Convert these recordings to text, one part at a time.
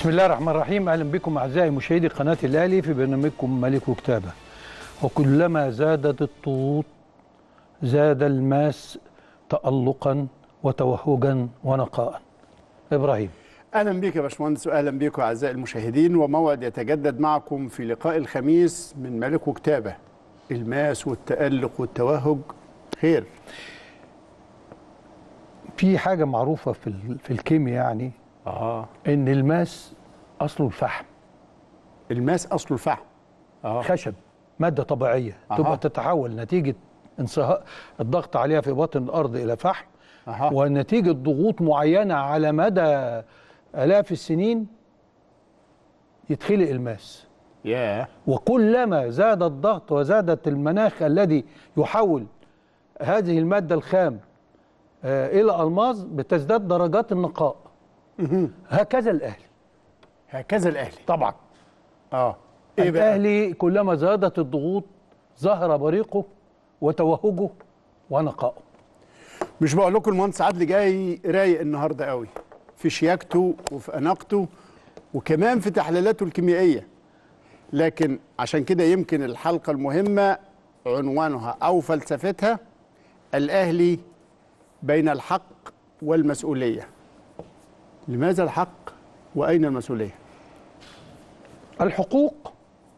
بسم الله الرحمن الرحيم اهلا بكم اعزائي مشاهدي قناه الاهلي في برنامجكم ملك وكتابه وكلما زادت الضغوط زاد الماس تألقا وتوهجا ونقاء ابراهيم اهلا بك يا باشمهندس واهلا بكم اعزائي المشاهدين وموعد يتجدد معكم في لقاء الخميس من ملك وكتابه الماس والتألق والتوهج خير في حاجه معروفه في ال- في الكيمياء يعني اه ان الماس اصله الفحم الماس اصله الفحم اه خشب ماده طبيعيه أها. تبقى تتحول نتيجه انصهار الضغط عليها في باطن الارض الى فحم اها ونتيجه ضغوط معينه على مدى الاف السنين يتخلق الماس ياه وكلما زاد الضغط وزادت المناخ الذي يحول هذه الماده الخام آه، الى الماظ بتزداد درجات النقاء هكذا الاهلي هكذا الاهلي طبعا اه ايه بقى الاهلي كلما زادت الضغوط ظهر بريقه وتوهجه ونقائه مش بقول لكم المهندس عدلي جاي رايق النهارده قوي في شياكته وفي اناقته وكمان في تحليلاته الكيميائيه لكن عشان كده يمكن الحلقه المهمه عنوانها او فلسفتها الاهلي بين الحق والمسؤوليه لماذا الحق واين المسؤوليه الحقوق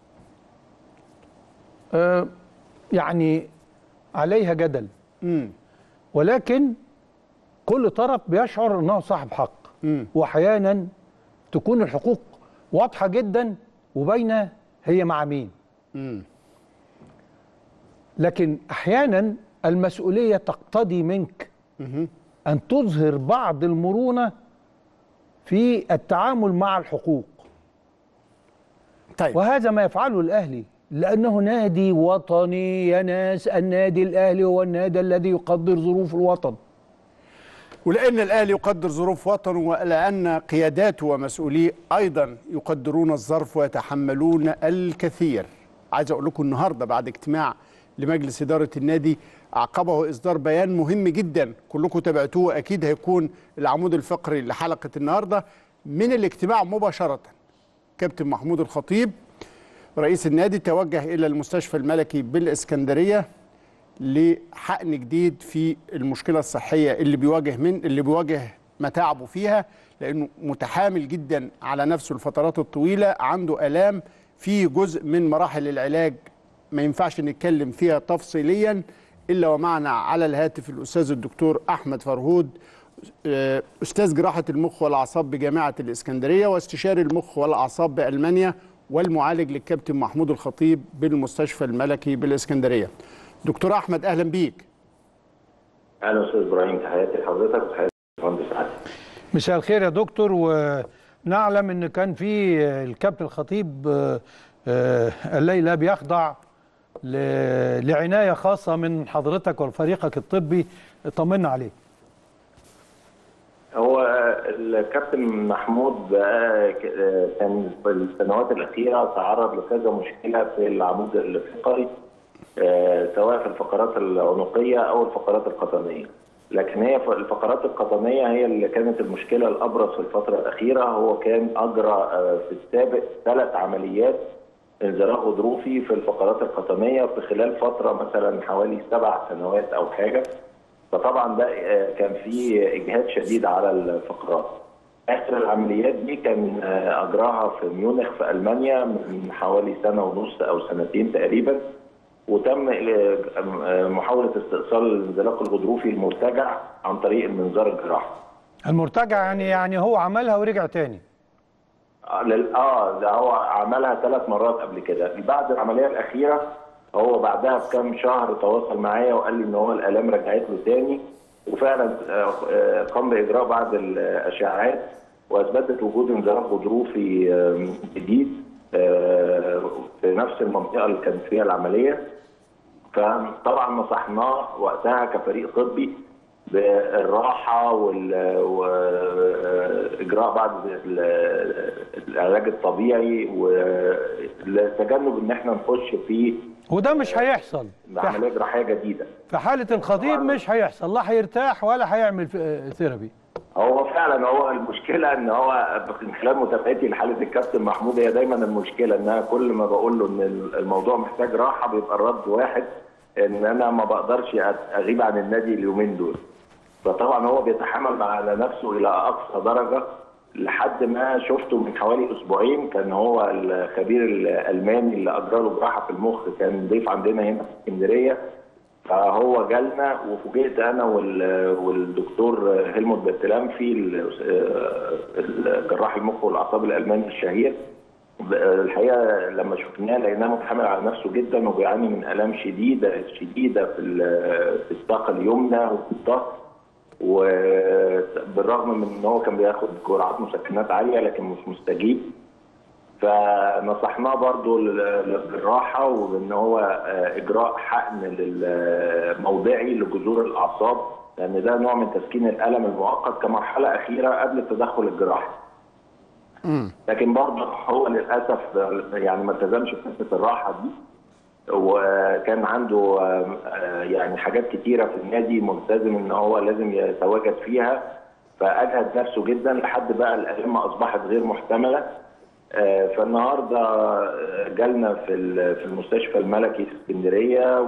آه، يعني عليها جدل امم ولكن كل طرف بيشعر انه صاحب حق مم. واحيانا تكون الحقوق واضحه جدا وباينه هي مع مين امم لكن احيانا المسؤوليه تقتضي منك ان تظهر بعض المرونه في التعامل مع الحقوق طيب وهذا ما يفعله الاهلي لانه نادي وطني يا ناس النادي الاهلي هو النادي الذي يقدر ظروف الوطن ولأن الأهلي يقدر ظروف وطنه ولأن قياداته ومسؤوليه أيضا يقدرون الظرف ويتحملون الكثير عايز أقول لكم النهاردة بعد اجتماع لمجلس إدارة النادي أعقبه إصدار بيان مهم جدا كلكم تابعتوه أكيد هيكون العمود الفقري لحلقة النهاردة من الاجتماع مباشرة كابتن محمود الخطيب رئيس النادي توجه إلى المستشفى الملكي بالإسكندرية لحقن جديد في المشكله الصحيه اللي بيواجه من اللي بيواجه متاعبه فيها لانه متحامل جدا على نفسه الفترات الطويله عنده الام في جزء من مراحل العلاج ما ينفعش نتكلم فيها تفصيليا الا ومعنا على الهاتف الاستاذ الدكتور احمد فرهود آه، استاذ جراحه المخ والاعصاب بجامعه الاسكندريه واستشاري المخ والاعصاب بالمانيا والمعالج للكابتن محمود الخطيب بالمستشفى الملكي بالاسكندريه دكتور احمد اهلا بيك اهلا استاذ ابراهيم تحياتي لحضرتك وتحياتي للمهندس عادل مساء الخير يا دكتور ونعلم ان كان في الكابتن الخطيب آه، آه، الليله بيخضع ل- لعنايه خاصه من حضرتك وفريقك الطبي طمنا عليه هو الكابتن محمود بقى ك- كان في السنوات الاخيره تعرض لكذا مشكله في العمود الفقري آه، سواء في الفقرات العنقيه او الفقرات القطنيه لكن هي ف- الفقرات القطنيه هي اللي كانت المشكله الابرز في الفتره الاخيره هو كان اجرى آه، في السابق ثلاث عمليات انزلاق غضروفي في الفقرات القطنيه في خلال فتره مثلا حوالي سبع سنوات او حاجه فطبعا ده آه، كان في اجهاد شديد على الفقرات. اخر العمليات دي كان آه، اجراها في ميونخ في المانيا من حوالي سنه ونص او سنتين تقريبا وتم آه، آه، محاوله استئصال الانزلاق الغضروفي المرتجع عن طريق المنظار الجراحي. المرتجع يعني يعني هو عملها ورجع تاني اه لل- آه، ده هو عملها ثلاث مرات قبل كده بعد العمليه الاخيره هو بعدها بكام شهر تواصل معايا وقال لي ان هو الالام رجعت له تاني وفعلا آه، آه، قام باجراء بعض الاشعاعات واثبتت وجود انزلاق غضروفي آه، جديد آه، في نفس المنطقه اللي كانت فيها العمليه فطبعا نصحناه وقتها كفريق طبي بالراحه وال- واجراء بعض ال- العلاج الطبيعي وتجنب ان احنا نخش في وده مش هيحصل في ح- عمليه جراحيه جديده. في حاله الخطيب مش هيحصل لا هيرتاح ولا هيعمل في- آه، ثيرابي هو فعلا هو المشكله ان هو من خلال متابعتي لحاله الكابتن محمود هي دايما المشكله ان انا كل ما بقول له ان الموضوع محتاج راحه بيبقى الرد واحد ان انا ما بقدرش اغيب عن النادي اليومين دول. فطبعا هو بيتحمل على نفسه الى اقصى درجه لحد ما شفته من حوالي اسبوعين كان هو الخبير الالماني اللي اجرى له جراحه في المخ كان ضيف عندنا هنا في اسكندريه فهو جالنا وفوجئت انا والدكتور هيلموت بتلامفي الجراح المخ والاعصاب الالماني الشهير الحقيقه لما شفناه لقيناه متحمل على نفسه جدا وبيعاني من الام شديده شديده في في الساق اليمنى وفي الظهر وبالرغم من ان هو كان بياخد جرعات مسكنات عاليه لكن مش مستجيب فنصحناه برضو للراحة وان هو اجراء حقن موضعي لجذور الاعصاب لان ده نوع من تسكين الالم المؤقت كمرحلة اخيرة قبل التدخل الجراحي. لكن برضه هو للاسف يعني ما التزمش بقصه الراحه دي وكان عنده يعني حاجات كتيره في النادي ملتزم ان هو لازم يتواجد فيها فاجهد نفسه جدا لحد بقى الالام اصبحت غير محتمله فالنهارده جالنا في في المستشفى الملكي في اسكندريه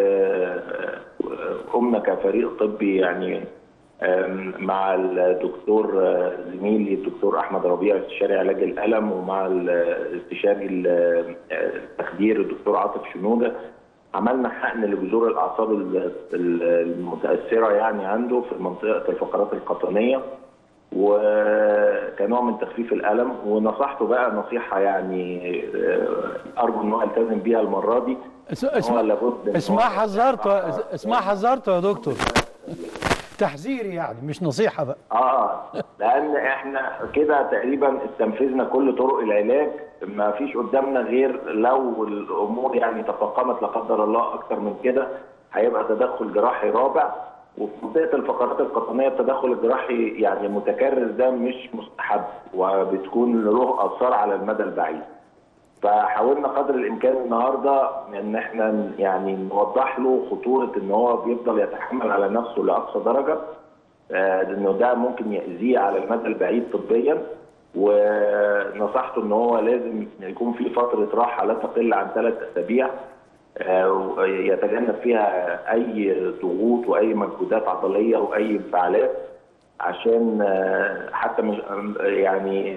وقمنا كفريق طبي يعني مع الدكتور زميلي الدكتور احمد ربيع استشاري علاج الالم ومع الاستشاري التخدير الدكتور عاطف شنوده عملنا حقن لجذور الاعصاب المتاثره يعني عنده في منطقه الفقرات القطنيه وكنوع من تخفيف الالم ونصحته بقى نصيحه يعني ارجو ان هو يلتزم بيها المره دي اسمع اسمع حذرته اسمع حذرته يا دكتور تحذيري يعني مش نصيحه بقى اه لان احنا كده تقريبا استنفذنا كل طرق العلاج ما فيش قدامنا غير لو الامور يعني تفاقمت لا قدر الله اكتر من كده هيبقى تدخل جراحي رابع وفي منطقه الفقرات القطنيه التدخل الجراحي يعني المتكرر ده مش مستحب وبتكون له اثار على المدى البعيد. فحاولنا قدر الامكان النهارده ان احنا يعني نوضح له خطوره ان هو بيفضل يتحمل على نفسه لاقصى درجه لانه ده ممكن ياذيه على المدى البعيد طبيا ونصحته ان هو لازم يكون في فتره راحه لا تقل عن ثلاث اسابيع يتجنب فيها اي ضغوط واي مجهودات عضليه واي انفعالات عشان حتى مش يعني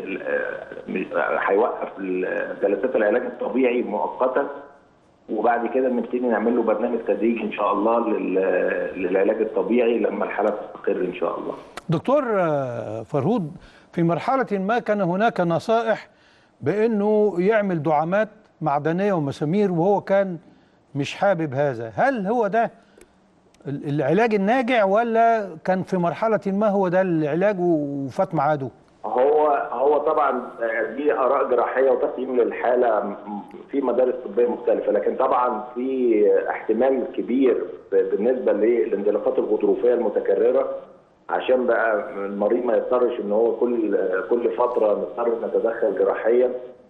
هيوقف جلسات العلاج الطبيعي مؤقتا وبعد كده بنبتدي نعمل له برنامج تدريجي ان شاء الله للعلاج الطبيعي لما الحاله تستقر ان شاء الله. دكتور فرهود في مرحله ما كان هناك نصائح بانه يعمل دعامات معدنيه ومسامير وهو كان مش حابب هذا، هل هو ده العلاج الناجع ولا كان في مرحله ما هو ده العلاج وفات ميعاده؟ هو هو طبعا دي اراء جراحيه وتقييم للحاله في مدارس طبيه مختلفه لكن طبعا في احتمال كبير بالنسبه للاندلاقات الغضروفيه المتكرره عشان بقى المريض ما يضطرش ان هو كل كل فتره نضطر نتدخل جراحيا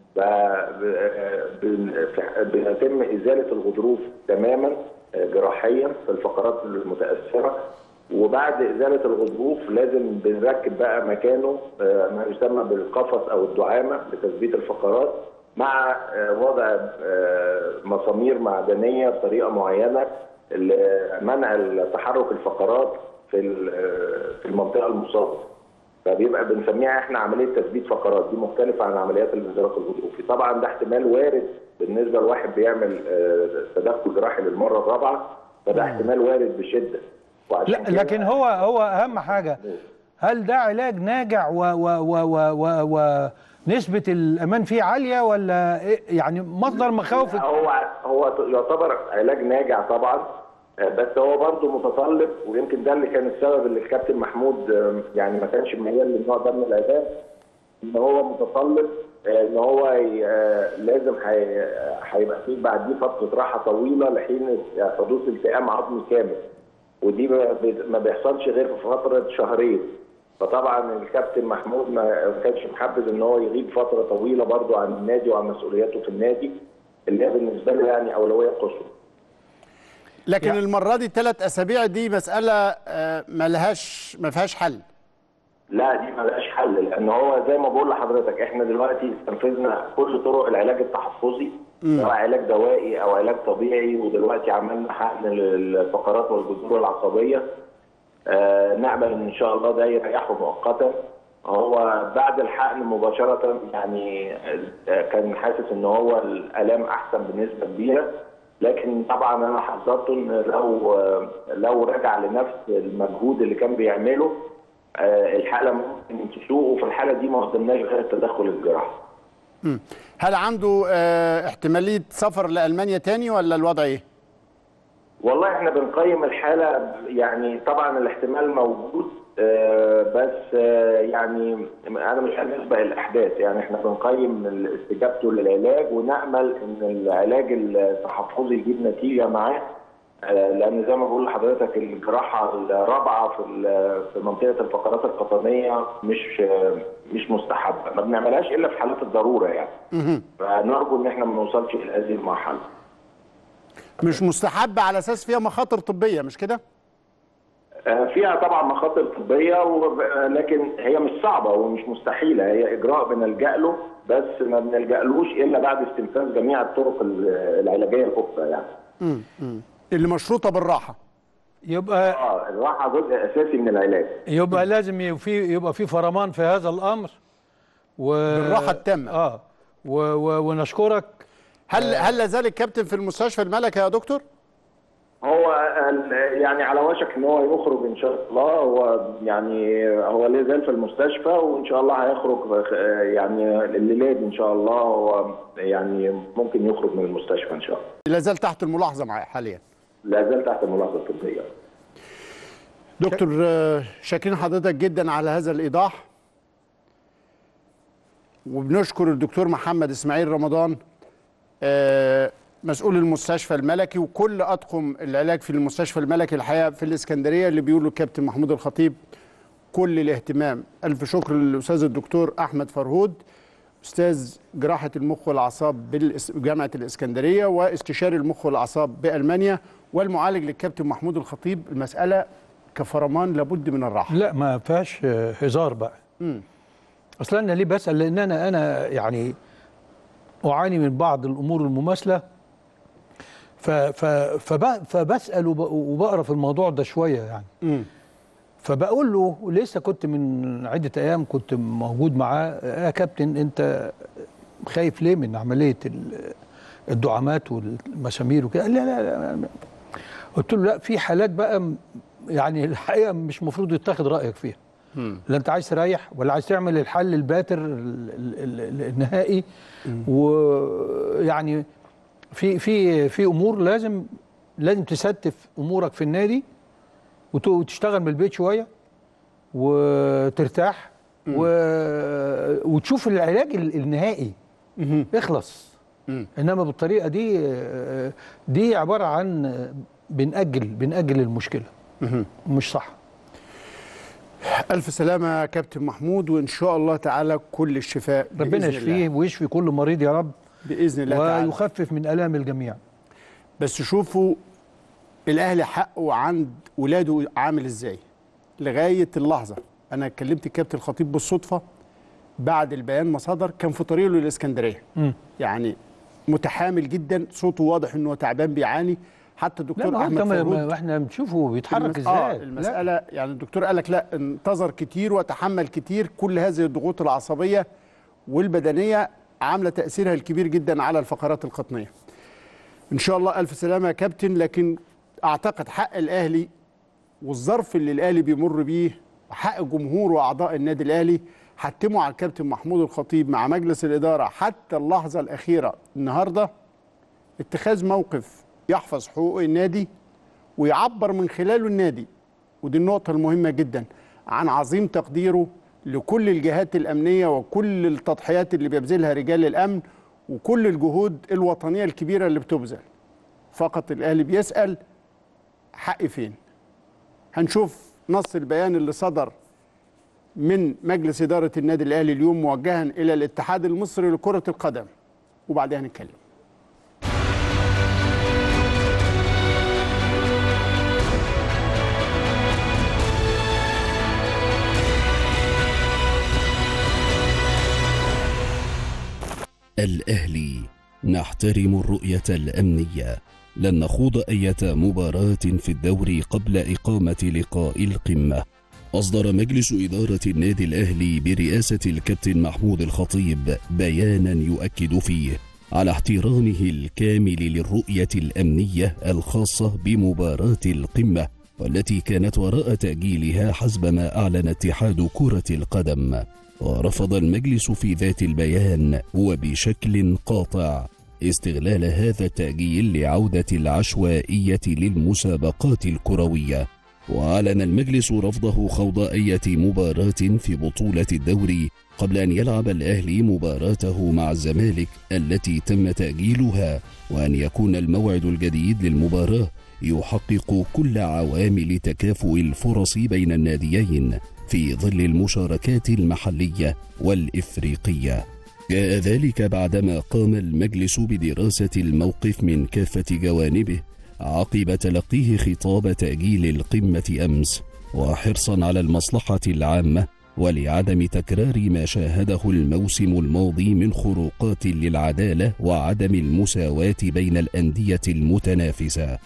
بيتم ازاله الغضروف تماما جراحيا في الفقرات المتاثره وبعد ازاله الغضروف لازم بنركب بقى مكانه ما يسمى بالقفص او الدعامه لتثبيت الفقرات مع وضع مسامير معدنيه بطريقه معينه لمنع تحرك الفقرات في في المنطقه المصابه. فبيبقى بنسميها احنا عمليه تثبيت فقرات دي مختلفه عن عمليات الانزلاق الغضروفي طبعا ده احتمال وارد بالنسبه لواحد بيعمل تدخل جراحي للمره الرابعه فده احتمال وارد بشده لا لكن هو هو اهم حاجه هل ده علاج ناجع و و و و و ونسبه الامان فيه عاليه ولا إيه يعني مصدر مخاوف هو هو يعتبر علاج ناجع طبعا بس هو برضه متطلب ويمكن ده اللي كان السبب اللي الكابتن محمود يعني ما كانش ميال للنوع ده من العلاج ان هو متطلب ان هو لازم هيبقى فيه بعديه فتره راحه طويله لحين حدوث التئام عظمي كامل ودي ما بيحصلش غير في فتره شهرين فطبعا الكابتن محمود ما كانش محبذ ان هو يغيب فتره طويله برضه عن النادي وعن مسؤولياته في النادي اللي هي بالنسبه له يعني اولويه قصوى لكن يعني المره دي ثلاث اسابيع دي مساله ما لهاش ما فيهاش حل لا دي ملهاش حل لان هو زي ما بقول لحضرتك احنا دلوقتي استنفذنا كل طرق العلاج التحفظي سواء علاج دوائي او علاج طبيعي ودلوقتي عملنا حقن للفقرات والجذور العصبيه آه نعمل ان شاء الله ده يريحه مؤقتا هو بعد الحقن مباشره يعني آه، كان حاسس ان هو الالام احسن بنسبه كبيره لكن طبعا انا حذرته ان لو آه، لو رجع لنفس المجهود اللي كان بيعمله آه، الحاله ممكن تسوء وفي الحاله دي ما قدمناش غير التدخل الجراحي. مم. هل عنده آه، احتماليه سفر لالمانيا تاني ولا الوضع ايه؟ والله احنا بنقيم الحاله يعني طبعا الاحتمال موجود آه، بس آه، يعني انا مش هنسبق الاحداث يعني احنا بنقيم استجابته للعلاج ونامل ان العلاج التحفظي يجيب نتيجه معاه آه، لان زي ما بقول لحضرتك الجراحه الرابعه في ال- في منطقه الفقرات القطنيه مش آه، مش مستحبه ما بنعملهاش الا في حالات الضروره يعني فنرجو ان احنا ما نوصلش الى هذه المرحله مش مستحب على اساس فيها مخاطر طبيه مش كده؟ آه، فيها طبعا مخاطر طبيه وب- آه، لكن هي مش صعبه ومش مستحيله هي اجراء بنلجا له بس ما بنلجالوش الا بعد استنفاذ جميع الطرق ال- العلاجيه الاخرى يعني. اللي مشروطه بالراحه يبقى اه الراحه جزء اساسي من العلاج. يبقى لازم ي- في يبقى في فرمان في هذا الامر و بالراحة التامة. اه و و ونشكرك هل هل لا زال الكابتن في المستشفى الملكي يا دكتور؟ هو ال- يعني على وشك ان هو يخرج ان شاء الله هو يعني هو لا زال في المستشفى وان شاء الله هيخرج آه، يعني الليله دي ان شاء الله هو يعني ممكن يخرج من المستشفى ان شاء الله. لا زال تحت الملاحظه معي حاليا. لا زال تحت الملاحظه الطبيه. دكتور آه، شاكرين حضرتك جدا على هذا الايضاح وبنشكر الدكتور محمد اسماعيل رمضان آه، مسؤول المستشفى الملكي وكل اطقم العلاج في المستشفى الملكي الحقيقه في الاسكندريه اللي بيقولوا الكابتن محمود الخطيب كل الاهتمام الف شكر للاستاذ الدكتور احمد فرهود استاذ جراحه المخ والاعصاب بجامعه الاسكندريه واستشاري المخ والاعصاب بالمانيا والمعالج للكابتن محمود الخطيب المساله كفرمان لابد من الراحه لا ما فيهاش آه، هزار بقى اصلا انا ليه بسال لان انا انا يعني اعاني من بعض الامور المماثله ف ف فب- فبسال وب- وبقرا في الموضوع ده شويه يعني مم. فبقول له لسه كنت من عده ايام كنت موجود معاه يا كابتن انت خايف ليه من عمليه ال- الدعامات والمسامير وكده قال لا لا لا لا. قلت له لا في حالات بقى م- يعني الحقيقه مش المفروض يتاخد رايك فيها لا انت عايز تريح ولا عايز تعمل الحل الباتر ال- ال- ال- النهائي ويعني في في في امور لازم لازم تستف امورك في النادي وت- وتشتغل من البيت شويه وترتاح و... وتشوف العلاج ال- النهائي اخلص انما بالطريقه دي آه، دي عباره عن آه، بنأجل بنأجل المشكله مش صح الف سلامه يا كابتن محمود وان شاء الله تعالى كل الشفاء ربنا بإذن يشفيه الله. ويشفي كل مريض يا رب باذن الله تعالى ويخفف من الام الجميع بس شوفوا الاهلي حقه عند ولاده عامل ازاي لغايه اللحظه انا كلمت الكابتن الخطيب بالصدفه بعد البيان ما صدر كان في طريقه للاسكندريه مم. يعني متحامل جدا صوته واضح انه تعبان بيعاني حتى لا الدكتور ما هو احمد انت ما- فرود ما احنا بنشوفه بيتحرك المس- آه ازاي لا. المسألة يعني الدكتور قال لك لا انتظر كتير وتحمل كتير كل هذه الضغوط العصبية والبدنية عاملة تأثيرها الكبير جدا على الفقرات القطنية إن شاء الله ألف سلامة يا كابتن لكن أعتقد حق الأهلي والظرف اللي الأهلي بيمر بيه وحق جمهور وأعضاء النادي الأهلي حتموا على الكابتن محمود الخطيب مع مجلس الإدارة حتى اللحظة الأخيرة النهاردة اتخاذ موقف يحفظ حقوق النادي ويعبر من خلاله النادي ودي النقطة المهمة جدا عن عظيم تقديره لكل الجهات الأمنية وكل التضحيات اللي بيبذلها رجال الأمن وكل الجهود الوطنية الكبيرة اللي بتبذل فقط الأهلي بيسأل حقي فين هنشوف نص البيان اللي صدر من مجلس إدارة النادي الأهلي اليوم موجها إلى الاتحاد المصري لكرة القدم وبعدها نتكلم الأهلي نحترم الرؤية الأمنية لن نخوض أية مباراة في الدوري قبل إقامة لقاء القمة أصدر مجلس إدارة النادي الأهلي برئاسة الكابتن محمود الخطيب بيانا يؤكد فيه على احترامه الكامل للرؤية الأمنية الخاصة بمباراة القمة والتي كانت وراء تأجيلها حسب ما أعلن اتحاد كرة القدم ورفض المجلس في ذات البيان وبشكل قاطع استغلال هذا التأجيل لعودة العشوائية للمسابقات الكروية وأعلن المجلس رفضه خوض أية مباراة في بطولة الدوري قبل أن يلعب الأهلي مباراته مع الزمالك التي تم تأجيلها وأن يكون الموعد الجديد للمباراة يحقق كل عوامل تكافؤ الفرص بين الناديين في ظل المشاركات المحلية والإفريقية جاء ذلك بعدما قام المجلس بدراسة الموقف من كافة جوانبه عقب تلقيه خطاب تأجيل القمة أمس وحرصا على المصلحة العامة ولعدم تكرار ما شاهده الموسم الماضي من خروقات للعدالة وعدم المساواة بين الأندية المتنافسة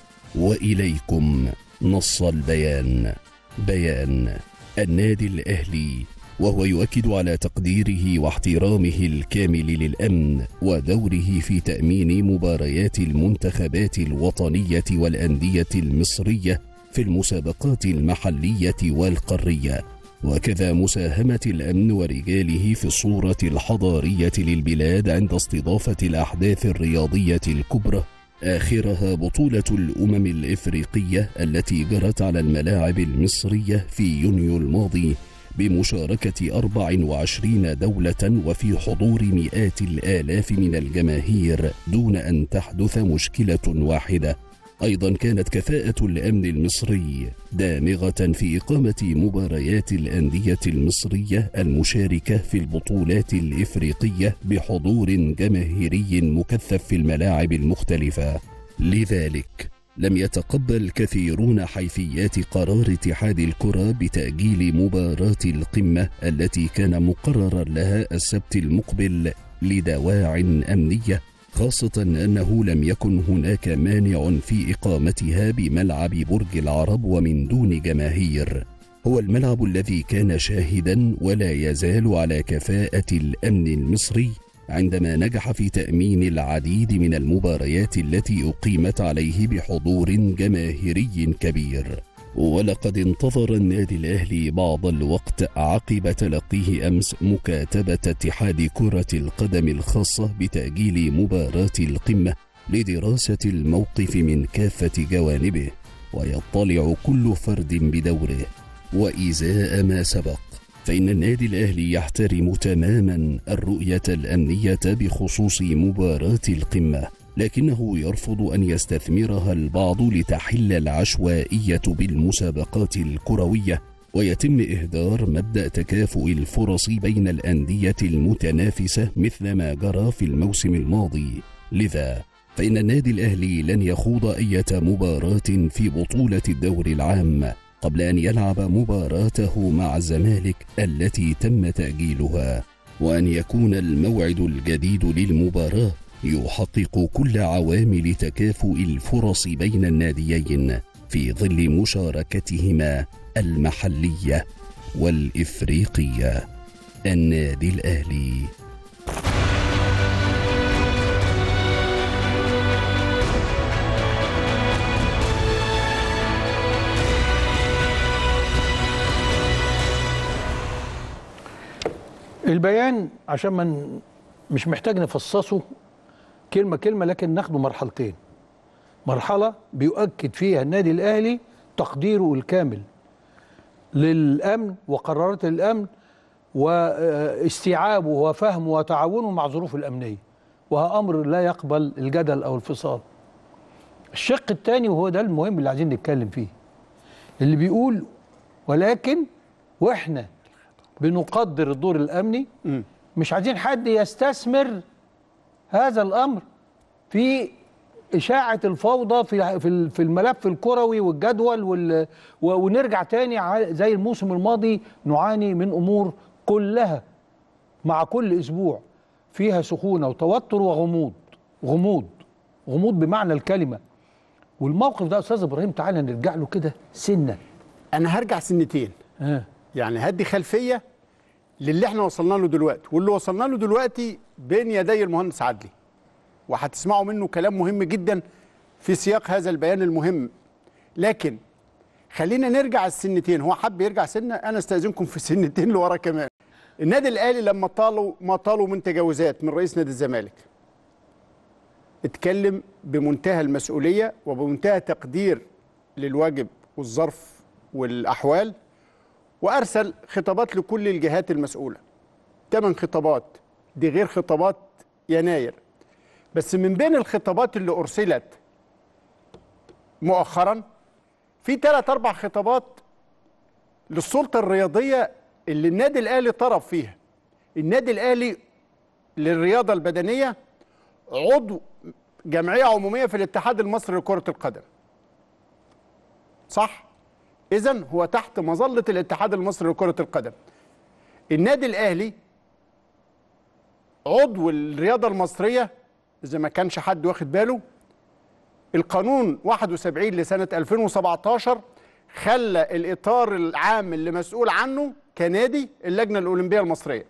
وإليكم نص البيان بيان النادي الأهلي وهو يؤكد على تقديره واحترامه الكامل للامن ودوره في تامين مباريات المنتخبات الوطنيه والانديه المصريه في المسابقات المحليه والقاريه وكذا مساهمه الامن ورجاله في الصوره الحضاريه للبلاد عند استضافه الاحداث الرياضيه الكبرى اخرها بطوله الامم الافريقيه التي جرت على الملاعب المصريه في يونيو الماضي بمشاركة 24 دولة وفي حضور مئات الآلاف من الجماهير دون أن تحدث مشكلة واحدة. أيضا كانت كفاءة الأمن المصري دامغة في إقامة مباريات الأندية المصرية المشاركة في البطولات الإفريقية بحضور جماهيري مكثف في الملاعب المختلفة. لذلك لم يتقبل كثيرون حيثيات قرار اتحاد الكرة بتأجيل مباراة القمة التي كان مقررا لها السبت المقبل لدواع أمنية خاصة أنه لم يكن هناك مانع في إقامتها بملعب برج العرب ومن دون جماهير هو الملعب الذي كان شاهدا ولا يزال على كفاءة الأمن المصري عندما نجح في تأمين العديد من المباريات التي أقيمت عليه بحضور جماهيري كبير ولقد انتظر النادي الأهلي بعض الوقت عقب تلقيه أمس مكاتبة اتحاد كرة القدم الخاصة بتأجيل مباراة القمة لدراسة الموقف من كافة جوانبه ويطلع كل فرد بدوره وإزاء ما سبق فإن النادي الأهلي يحترم تماما الرؤية الأمنية بخصوص مباراة القمة لكنه يرفض أن يستثمرها البعض لتحل العشوائية بالمسابقات الكروية ويتم إهدار مبدأ تكافؤ الفرص بين الأندية المتنافسة مثل ما جرى في الموسم الماضي لذا فإن النادي الأهلي لن يخوض أية مباراة في بطولة الدوري العام قبل أن يلعب مباراته مع الزمالك التي تم تأجيلها وأن يكون الموعد الجديد للمباراة يحقق كل عوامل تكافؤ الفرص بين الناديين في ظل مشاركتهما المحلية والإفريقية النادي الأهلي البيان عشان ما ن- مش محتاج نفصصه كلمة كلمة لكن ناخده مرحلتين مرحلة بيؤكد فيها النادي الأهلي تقديره الكامل للأمن وقرارات الأمن واستيعابه وفهمه وتعاونه مع ظروف الأمنية وهو أمر لا يقبل الجدل أو الفصال الشق الثاني وهو ده المهم اللي عايزين نتكلم فيه اللي بيقول ولكن واحنا بنقدر الدور الامني مش عايزين حد يستثمر هذا الامر في اشاعه الفوضى في في ال- في الملف الكروي والجدول وال و- ونرجع تاني ع- زي الموسم الماضي نعاني من امور كلها مع كل اسبوع فيها سخونه وتوتر وغموض غموض غموض بمعنى الكلمه والموقف ده يا استاذ ابراهيم تعالى نرجع له كده سنه انا هرجع سنتين ها يعني هدي خلفيه للي احنا وصلنا له دلوقتي واللي وصلنا له دلوقتي بين يدي المهندس عدلي وهتسمعوا منه كلام مهم جدا في سياق هذا البيان المهم لكن خلينا نرجع السنتين هو حب يرجع سنه انا استاذنكم في سنتين لورا كمان النادي الاهلي لما طالوا ما طالوا من تجاوزات من رئيس نادي الزمالك اتكلم بمنتهى المسؤوليه وبمنتهى تقدير للواجب والظرف والاحوال وارسل خطابات لكل الجهات المسؤوله ثمان خطابات دي غير خطابات يناير بس من بين الخطابات اللي ارسلت مؤخرا في ثلاث اربع خطابات للسلطه الرياضيه اللي النادي الاهلي طرف فيها النادي الاهلي للرياضه البدنيه عضو جمعيه عموميه في الاتحاد المصري لكره القدم صح اذا هو تحت مظله الاتحاد المصري لكره القدم النادي الاهلي عضو الرياضه المصريه اذا ما كانش حد واخد باله القانون 71 لسنه 2017 خلى الاطار العام اللي مسؤول عنه كنادي اللجنه الاولمبيه المصريه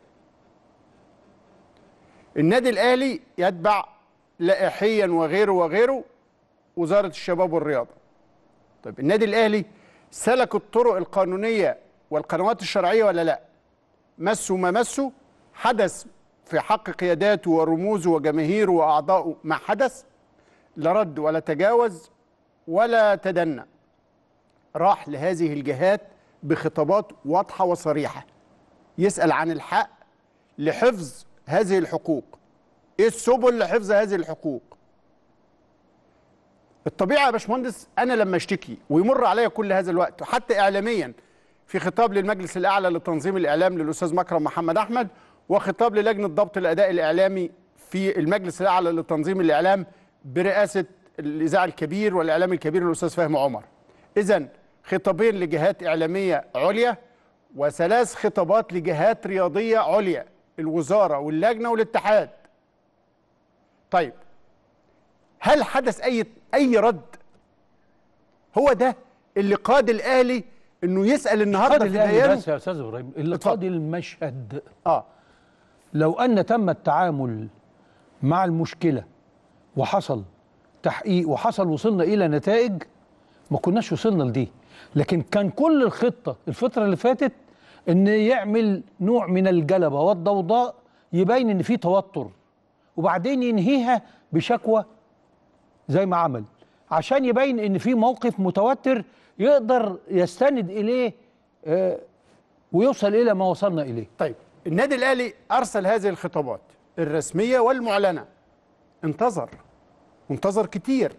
النادي الاهلي يتبع لائحيا وغيره وغيره وزاره الشباب والرياضه طيب النادي الاهلي سلك الطرق القانونيه والقنوات الشرعيه ولا لا مسوا ما مسوا حدث في حق قياداته ورموزه وجماهيره واعضائه ما حدث لا رد ولا تجاوز ولا تدنى راح لهذه الجهات بخطابات واضحه وصريحه يسال عن الحق لحفظ هذه الحقوق ايه السبل لحفظ هذه الحقوق الطبيعه يا باشمهندس انا لما اشتكي ويمر عليا كل هذا الوقت وحتى اعلاميا في خطاب للمجلس الاعلى لتنظيم الاعلام للاستاذ مكرم محمد احمد وخطاب للجنه ضبط الاداء الاعلامي في المجلس الاعلى لتنظيم الاعلام برئاسه الاذاعه الكبير والاعلام الكبير الاستاذ فهمي عمر. اذا خطابين لجهات اعلاميه عليا وثلاث خطابات لجهات رياضيه عليا الوزاره واللجنه والاتحاد. طيب هل حدث اي اي رد؟ هو ده اللي قاد الاهلي انه يسال النهارده قاضي في الاهلي بيانه بس يا استاذ ابراهيم اللي اتفضل. قاضي المشهد اه لو ان تم التعامل مع المشكله وحصل تحقيق وحصل وصلنا الى نتائج ما كناش وصلنا لدي لكن كان كل الخطه الفتره اللي فاتت ان يعمل نوع من الجلبه والضوضاء يبين ان في توتر وبعدين ينهيها بشكوى زي ما عمل عشان يبين ان في موقف متوتر يقدر يستند اليه آه، ويوصل الى ما وصلنا اليه طيب النادي الاهلي ارسل هذه الخطابات الرسميه والمعلنه انتظر انتظر كتير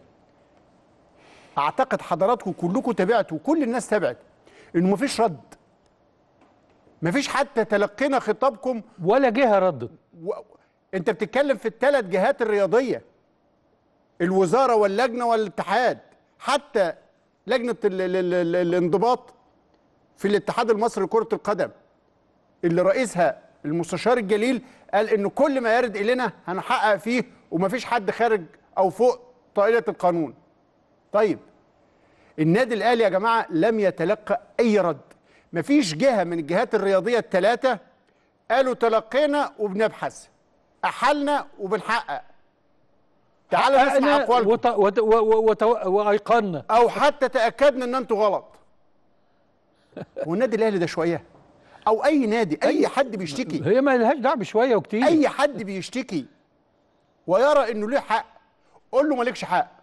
اعتقد حضراتكم كلكم تابعتوا وكل الناس تابعت انه مفيش رد مفيش حتى تلقينا خطابكم ولا جهه ردت و... انت بتتكلم في الثلاث جهات الرياضيه الوزاره واللجنه والاتحاد حتى لجنه ال... ال... ال... ال... الانضباط في الاتحاد المصري لكره القدم اللي رئيسها المستشار الجليل قال انه كل ما يرد الينا هنحقق فيه ومفيش حد خارج او فوق طائله القانون طيب النادي الاهلي يا جماعه لم يتلقى اي رد مفيش جهه من الجهات الرياضيه الثلاثه قالوا تلقينا وبنبحث احلنا وبنحقق تعال نسمع حققنا اقوالكم وت... وت... و... و... وت... وايقنا او حتى تاكدنا ان انتوا غلط والنادي الاهلي ده شويه او اي نادي اي حد بيشتكي هي ما لهاش دعوه بشويه وكتير اي حد بيشتكي ويرى انه ليه حق قول له مالكش حق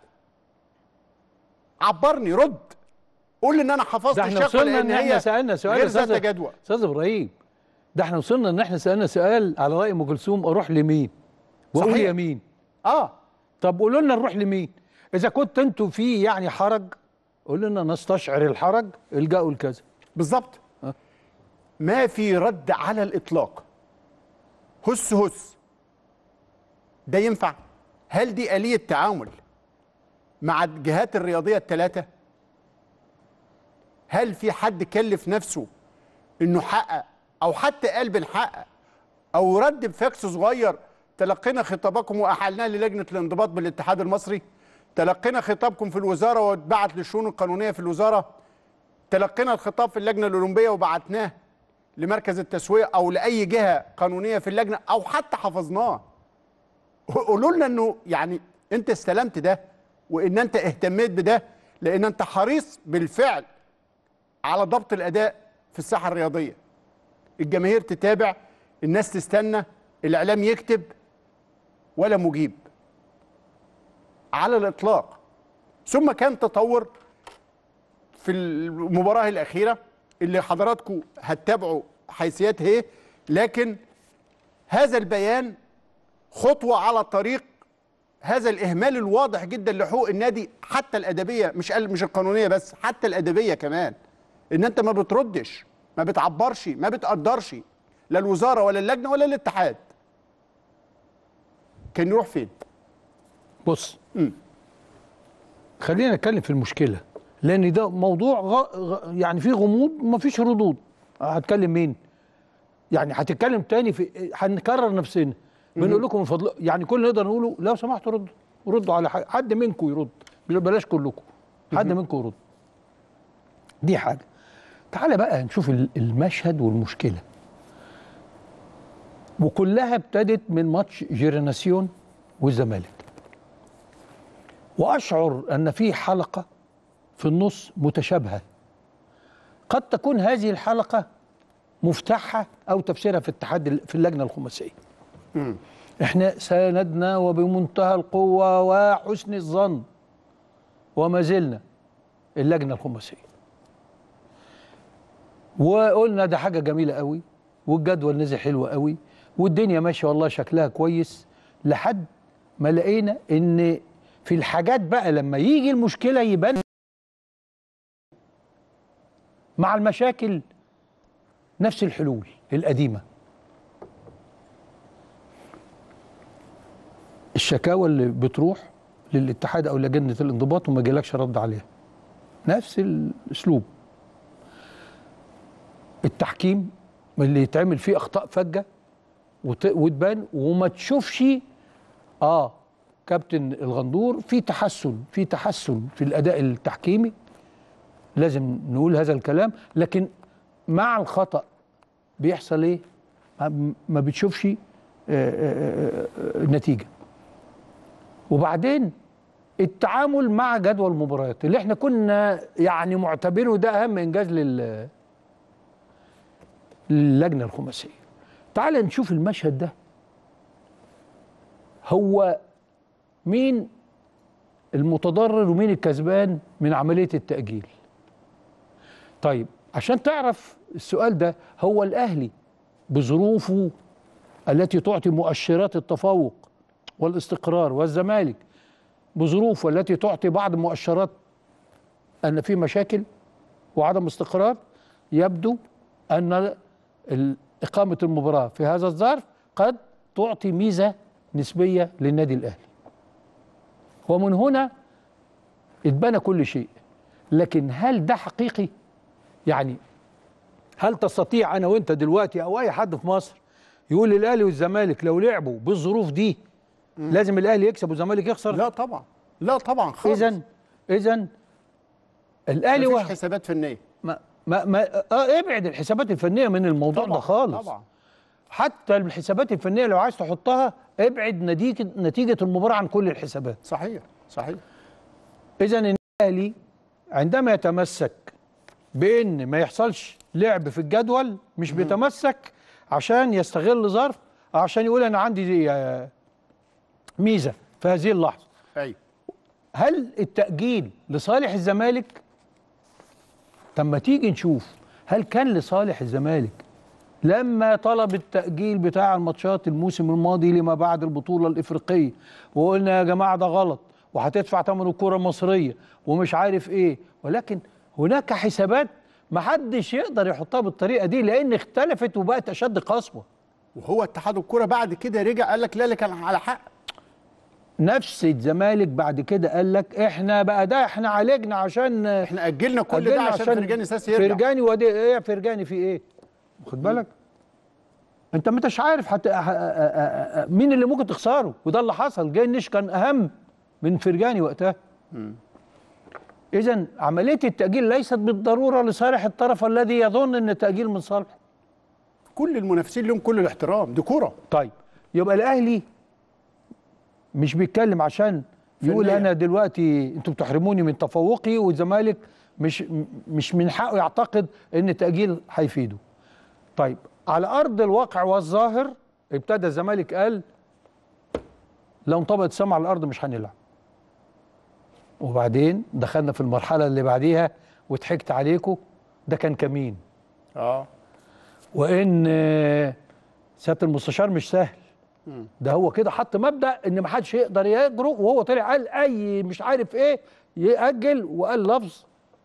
عبرني رد قول لي ان انا حفظت ده احنا الشكوى وصلنا لان ان احنا هي سالنا سؤال غير يا ذات استاذ جدوى استاذ ابراهيم ده احنا وصلنا ان احنا سالنا سؤال على راي ام كلثوم اروح لمين؟ واقول صحيح. يمين اه طب قولوا لنا نروح لمين؟ اذا كنت انتوا في يعني حرج قولوا لنا نستشعر الحرج الجأوا لكذا بالظبط آه. ما في رد على الاطلاق هس هس ده ينفع هل دي آلية تعامل مع الجهات الرياضية الثلاثة هل في حد كلف نفسه انه حقق او حتى قال بنحقق او رد بفاكس صغير تلقينا خطابكم واحلناه للجنه الانضباط بالاتحاد المصري تلقينا خطابكم في الوزاره واتبعت للشؤون القانونيه في الوزاره تلقينا الخطاب في اللجنه الاولمبيه وبعتناه لمركز التسويه او لاي جهه قانونيه في اللجنه او حتى حفظناه قولوا لنا انه يعني انت استلمت ده وان انت اهتميت بده لان انت حريص بالفعل على ضبط الاداء في الساحه الرياضيه الجماهير تتابع الناس تستنى الاعلام يكتب ولا مجيب على الاطلاق ثم كان تطور في المباراه الاخيره اللي حضراتكم هتتابعوا حيثياتها ايه لكن هذا البيان خطوه على طريق هذا الاهمال الواضح جدا لحقوق النادي حتى الادبيه مش ال- مش القانونيه بس حتى الادبيه كمان ان انت ما بتردش ما بتعبرش ما بتقدرش لا الوزاره ولا اللجنه ولا الاتحاد كان يروح فين بص مم. خلينا نتكلم في المشكله لان ده موضوع غ... غ... يعني فيه غموض ومفيش ردود هتكلم مين يعني هتتكلم تاني في هنكرر نفسنا بنقول لكم من فضل يعني كل اللي نقدر نقوله لو سمحتوا ردوا ردوا على حاجه حد منكم يرد بلاش كلكم حد منكم يرد دي حاجه تعالى بقى نشوف ال- المشهد والمشكله وكلها ابتدت من ماتش جيراناسيون والزمالك واشعر ان في حلقه في النص متشابهه قد تكون هذه الحلقه مفتاحها او تفسيرها في اتحاد ال- في اللجنه الخماسيه احنا ساندنا وبمنتهى القوه وحسن الظن وما زلنا اللجنه الخماسيه وقلنا ده حاجه جميله قوي والجدول نزل حلو قوي والدنيا ماشيه والله شكلها كويس لحد ما لقينا ان في الحاجات بقى لما يجي المشكله يبان مع المشاكل نفس الحلول القديمه الشكاوى اللي بتروح للاتحاد او لجنه الانضباط وما جالكش رد عليها نفس الاسلوب التحكيم اللي يتعمل فيه اخطاء فجه وت- وتبان وما تشوفش اه كابتن الغندور في تحسن في تحسن في الاداء التحكيمي لازم نقول هذا الكلام لكن مع الخطا بيحصل ايه ما- ما بتشوفش آه، آه، آه، نتيجه وبعدين التعامل مع جدول المباريات اللي احنا كنا يعني معتبرينه ده اهم انجاز لل للجنه الخماسيه تعال نشوف المشهد ده هو مين المتضرر ومين الكسبان من عمليه التاجيل طيب عشان تعرف السؤال ده هو الاهلي بظروفه التي تعطي مؤشرات التفوق والاستقرار والزمالك بظروفه التي تعطي بعض مؤشرات ان في مشاكل وعدم استقرار يبدو ان ال- اقامه المباراه في هذا الظرف قد تعطي ميزه نسبيه للنادي الاهلي ومن هنا اتبنى كل شيء لكن هل ده حقيقي يعني هل تستطيع انا وانت دلوقتي او اي حد في مصر يقول الاهلي والزمالك لو لعبوا بالظروف دي لازم الاهلي يكسب والزمالك يخسر لا طبعا لا طبعا خالص اذا اذا الاهلي مفيش واحد حسابات فنيه ما ما, ما آه ابعد الحسابات الفنيه من الموضوع طبعا ده خالص طبعا حتى الحسابات الفنيه لو عايز تحطها ابعد نتيجه نتيجه المباراه عن كل الحسابات صحيح صحيح اذا الاهلي عندما يتمسك بان ما يحصلش لعب في الجدول مش بيتمسك عشان يستغل ظرف أو عشان يقول انا عندي دي آه، ميزه في هذه اللحظه ايوه هل التأجيل لصالح الزمالك؟ طب ما تيجي نشوف هل كان لصالح الزمالك لما طلب التأجيل بتاع الماتشات الموسم الماضي لما بعد البطولة الإفريقية وقلنا يا جماعة ده غلط وهتدفع ثمن الكرة المصرية ومش عارف إيه ولكن هناك حسابات محدش يقدر يحطها بالطريقة دي لأن اختلفت وبقت أشد قسوة وهو اتحاد الكوره بعد كده رجع قال لك لا اللي كان على حق نفس الزمالك بعد كده قال لك احنا بقى ده احنا عالجنا عشان احنا اجلنا كل ده أجلنا عشان فرجاني ساسي يرجع فرجاني ودي ايه فرجاني في ايه؟ واخد بالك؟ انت ما انتش عارف حتى مين اللي ممكن تخسره وده اللي حصل جاي النش كان اهم من فرجاني وقتها اذا عمليه التاجيل ليست بالضروره لصالح الطرف الذي يظن ان التاجيل من صالحه كل المنافسين لهم كل الاحترام دي كره طيب يبقى الاهلي مش بيتكلم عشان يقول فنياً. انا دلوقتي انتوا بتحرموني من تفوقي والزمالك مش مش من حقه يعتقد ان التاجيل هيفيده طيب على ارض الواقع والظاهر ابتدى الزمالك قال لو انطبقت السما على الارض مش هنلعب وبعدين دخلنا في المرحله اللي بعديها وضحكت عليكم ده كان كمين اه وان آه، سياده المستشار مش سهل ده هو كده حط مبدا ان ما حدش يقدر يجرؤ وهو طلع قال اي مش عارف ايه ياجل وقال لفظ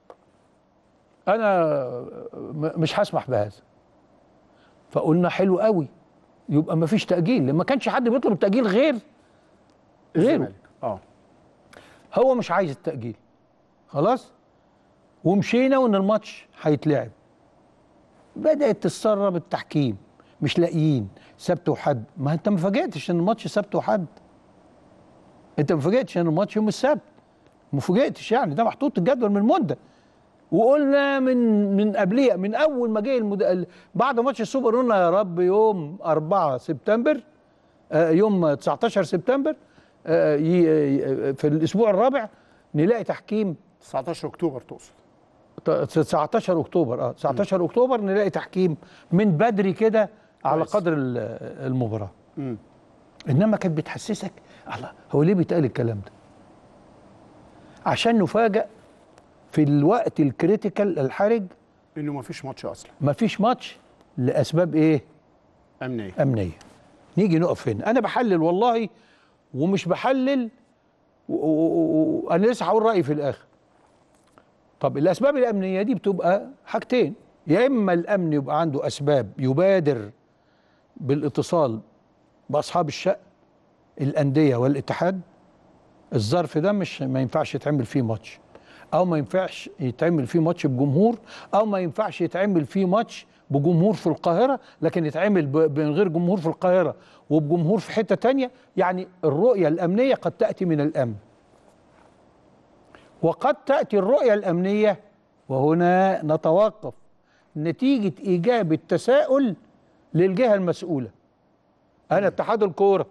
انا م- مش هسمح بهذا فقلنا حلو قوي يبقى ما فيش تاجيل ما كانش حد بيطلب التاجيل غير غيره الزمالك. اه هو مش عايز التأجيل خلاص ومشينا وان الماتش هيتلعب بدأت تتسرب التحكيم مش لاقيين سبت وحد ما انت ما فاجئتش ان الماتش سبت وحد انت ما فاجئتش ان الماتش يوم السبت ما فاجئتش يعني ده محطوط الجدول من مده وقلنا من من قبليه من اول ما جه المد... ال- بعد ماتش السوبر قلنا يا رب يوم 4 سبتمبر آه، يوم 19 سبتمبر آه، ي- ي- في الاسبوع الرابع نلاقي تحكيم 19 اكتوبر تقصد ت- 19 اكتوبر اه 19 اكتوبر نلاقي تحكيم من بدري كده على كويس. قدر ال- المباراه مم. انما كانت بتحسسك الله هو ليه بيتقال الكلام ده عشان نفاجئ في الوقت الكريتيكال الحرج انه ما فيش ماتش اصلا مفيش ماتش لاسباب ايه امنيه امنيه نيجي نقف هنا انا بحلل والله ومش بحلل و- و- و- وانا لسه هقول رايي في الاخر طب الاسباب الامنيه دي بتبقى حاجتين يا اما الامن يبقى عنده اسباب يبادر بالاتصال باصحاب الشأن الانديه والاتحاد الظرف ده مش ما ينفعش يتعمل فيه ماتش او ما ينفعش يتعمل فيه ماتش بجمهور او ما ينفعش يتعمل فيه ماتش بجمهور في القاهره لكن يتعمل ب- من غير جمهور في القاهره وبجمهور في حته تانية يعني الرؤيه الامنيه قد تاتي من الامن وقد تاتي الرؤيه الامنيه وهنا نتوقف نتيجه ايجاب التساؤل للجهه المسؤوله انا اتحاد الكوره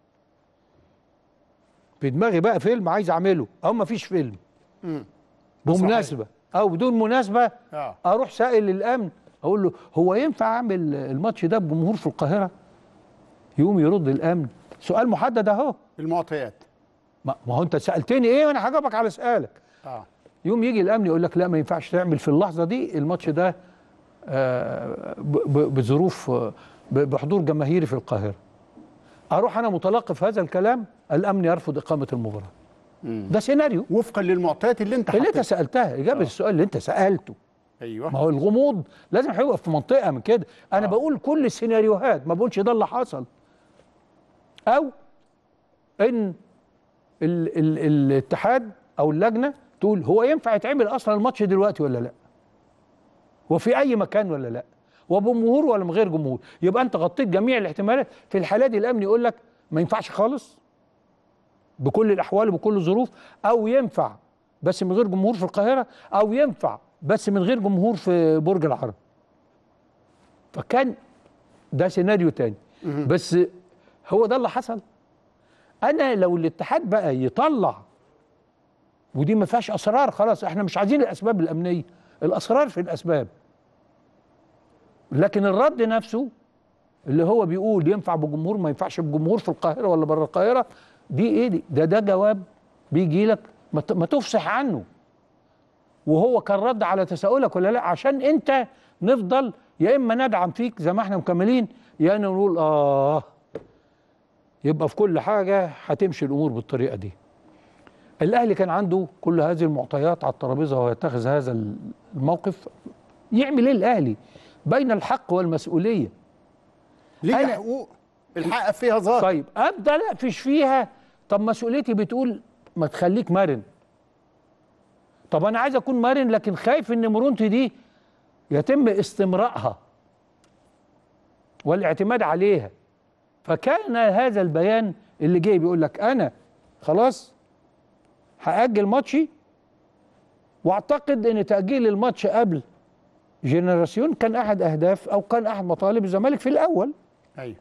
في دماغي بقى فيلم عايز اعمله او ما فيش فيلم مم. بمناسبه او بدون مناسبه اه اروح سائل الامن اقول له هو ينفع اعمل الماتش ده بجمهور في القاهره يقوم يرد الامن سؤال محدد اهو المعطيات ما ما هو انت سالتني ايه وانا هجاوبك على سؤالك اه يوم يجي الامن يقول لك لا ما ينفعش تعمل في اللحظه دي الماتش ده آه، ب- ب- بظروف آه، ب- بحضور جماهيري في القاهره اروح انا متلقف هذا الكلام الامن يرفض اقامه المباراه مم. ده سيناريو وفقا للمعطيات اللي انت اللي انت حطيتها. سالتها اجابه السؤال اللي انت سالته ما ايوه هو الغموض لازم هيبقى في منطقه من كده انا آه. بقول كل السيناريوهات ما بقولش ده اللي حصل او ان ال ال الاتحاد او اللجنه تقول هو ينفع يتعمل اصلا الماتش دلوقتي ولا لا وفي اي مكان ولا لا وبجمهور ولا من غير جمهور يبقى انت غطيت جميع الاحتمالات في الحالات دي الامن يقول لك ما ينفعش خالص بكل الاحوال وبكل الظروف او ينفع بس من غير جمهور في القاهره او ينفع بس من غير جمهور في برج العرب فكان ده سيناريو تاني بس هو ده اللي حصل انا لو الاتحاد بقى يطلع ودي ما فيهاش اسرار خلاص احنا مش عايزين الاسباب الامنيه الاسرار في الاسباب لكن الرد نفسه اللي هو بيقول ينفع بجمهور ما ينفعش بجمهور في القاهره ولا بره القاهره دي ايه دي ده ده جواب بيجي لك ما ت- ما تفصح عنه وهو كان رد على تساؤلك ولا لا عشان انت نفضل يا اما ندعم فيك زي ما احنا مكملين يا اما نقول اه يبقى في كل حاجه هتمشي الامور بالطريقه دي الاهلي كان عنده كل هذه المعطيات على الترابيزه ويتخذ هذا الموقف يعمل ايه الاهلي بين الحق والمسؤوليه ليه أنا- حقوق الحق فيها ظاهر طيب ابدا اقفش فيها طب مسؤوليتي بتقول ما تخليك مرن طب انا عايز اكون مرن لكن خايف ان مرونتي دي يتم استمرائها والاعتماد عليها فكان هذا البيان اللي جاي بيقول لك انا خلاص هاجل ماتشي واعتقد ان تاجيل الماتش قبل جنراسيون كان احد اهداف او كان احد مطالب الزمالك في الاول ايوه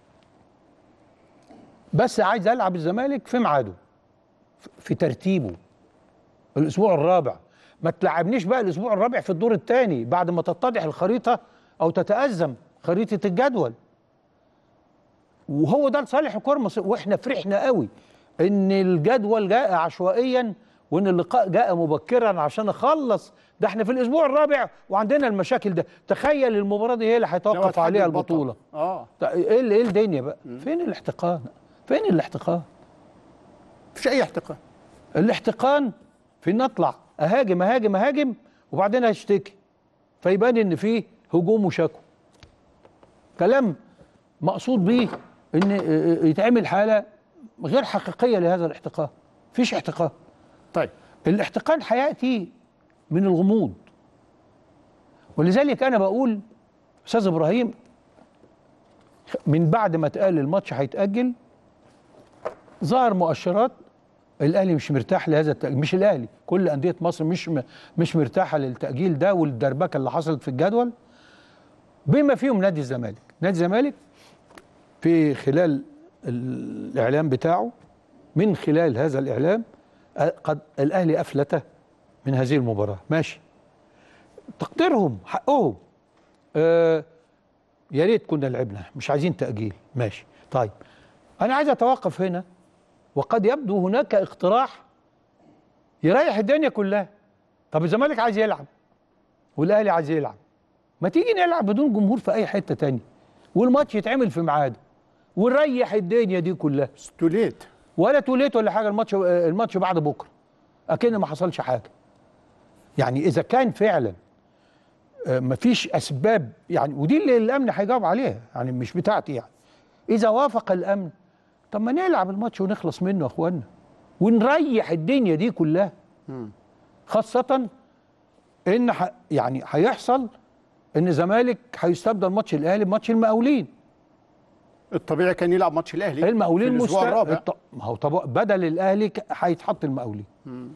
بس عايز العب الزمالك في ميعاده في ترتيبه الاسبوع الرابع ما تلعبنيش بقى الاسبوع الرابع في الدور الثاني بعد ما تتضح الخريطه او تتازم خريطه الجدول وهو ده لصالح الكره المصريه واحنا فرحنا قوي ان الجدول جاء عشوائيا وان اللقاء جاء مبكرا عشان اخلص ده احنا في الاسبوع الرابع وعندنا المشاكل ده تخيل المباراه دي هي اللي لو هيتوقف هتحدد عليها البطل. البطوله اه طيب ايه ال- ايه الدنيا بقى فين الاحتقان فين الاحتقان مفيش اي احتقان الاحتقان في ان اطلع اهاجم اهاجم اهاجم وبعدين اشتكي فيبان ان في هجوم وشكوى كلام مقصود بيه ان يتعمل حاله غير حقيقيه لهذا الاحتقان مفيش احتقان طيب الاحتقان هياتي من الغموض ولذلك انا بقول استاذ ابراهيم من بعد ما اتقال الماتش هيتاجل ظهر مؤشرات الاهلي مش مرتاح لهذا التأجيل مش الاهلي كل انديه مصر مش م- مش مرتاحه للتاجيل ده والدربكه اللي حصلت في الجدول بما فيهم نادي الزمالك نادي الزمالك في خلال الاعلام بتاعه من خلال هذا الاعلام أ- قد الاهلي افلت من هذه المباراه ماشي تقديرهم حقهم آه يا ريت كنا لعبنا مش عايزين تاجيل ماشي طيب انا عايز اتوقف هنا وقد يبدو هناك اقتراح يريح الدنيا كلها طب الزمالك عايز يلعب والاهلي عايز يلعب ما تيجي نلعب بدون جمهور في اي حته تانية والماتش يتعمل في ميعاده ونريح الدنيا دي كلها ستوليت ولا توليت ولا حاجه الماتش الماتش بعد بكره اكن ما حصلش حاجه يعني اذا كان فعلا آه، مفيش اسباب يعني ودي اللي الامن هيجاوب عليها يعني مش بتاعتي يعني اذا وافق الامن طب ما نلعب الماتش ونخلص منه يا اخوانا ونريح الدنيا دي كلها خاصه ان ح- يعني هيحصل ان الزمالك هيستبدل ماتش الاهلي بماتش المقاولين الطبيعي كان يلعب ماتش الاهلي المقاولين في الاسبوع مست- الرابع الط- ما هو طب بدل الاهلي ك- هيتحط المقاولين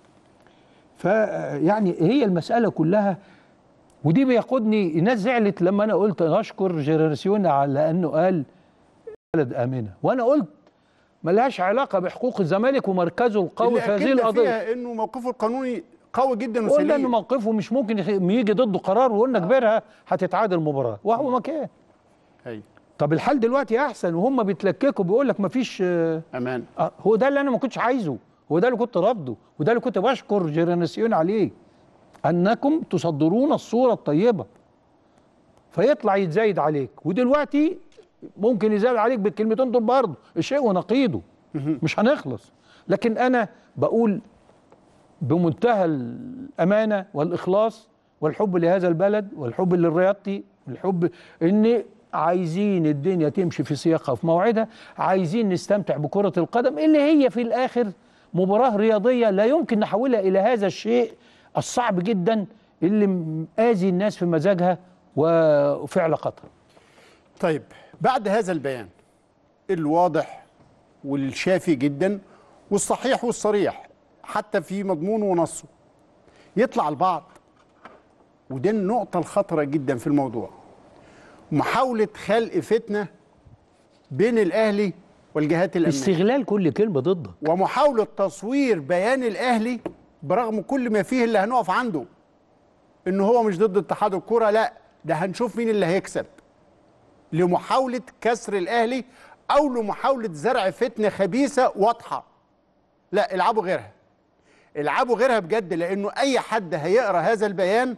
ف يعني هي المساله كلها ودي بيقودني الناس زعلت لما انا قلت نشكر جيرارسيون على انه قال بلد امنه وانا قلت ملهاش علاقه بحقوق الزمالك ومركزه القوي اللي في هذه أكدنا القضيه فيها انه موقفه القانوني قوي جدا قلنا ان وسليم موقفه مش ممكن يخ- يجي ضده قرار وقلنا كبرها هتتعادل المباراه وهو مكان ايوه طب الحال دلوقتي احسن وهم بيتلككوا بيقول لك مفيش آه، امان آه، هو ده اللي انا ما كنتش عايزه هو ده اللي كنت رافضه وده اللي كنت بشكر جيرانسيون عليه انكم تصدرون الصوره الطيبه فيطلع يتزايد عليك ودلوقتي ممكن يزايد عليك بالكلمتين دول برضه الشيء ونقيضه مش هنخلص لكن انا بقول بمنتهى الامانه والاخلاص والحب لهذا البلد والحب للرياضتي والحب ان عايزين الدنيا تمشي في سياقها وفي موعدها عايزين نستمتع بكره القدم اللي هي في الاخر مباراه رياضيه لا يمكن نحولها الى هذا الشيء الصعب جدا اللي مآذي الناس في مزاجها وفي علاقاتها طيب بعد هذا البيان الواضح والشافي جدا والصحيح والصريح حتى في مضمونه ونصه يطلع البعض ودي النقطة الخطرة جدا في الموضوع محاولة خلق فتنة بين الأهلي والجهات الأمنية استغلال كل كلمه ضدك ومحاولة تصوير بيان الأهلي برغم كل ما فيه اللي هنقف عنده إن هو مش ضد اتحاد الكرة لا ده هنشوف مين اللي هيكسب لمحاولة كسر الأهلي أو لمحاولة زرع فتنة خبيثة واضحة لا العبوا غيرها العبوا غيرها بجد لأنه أي حد هيقرأ هذا البيان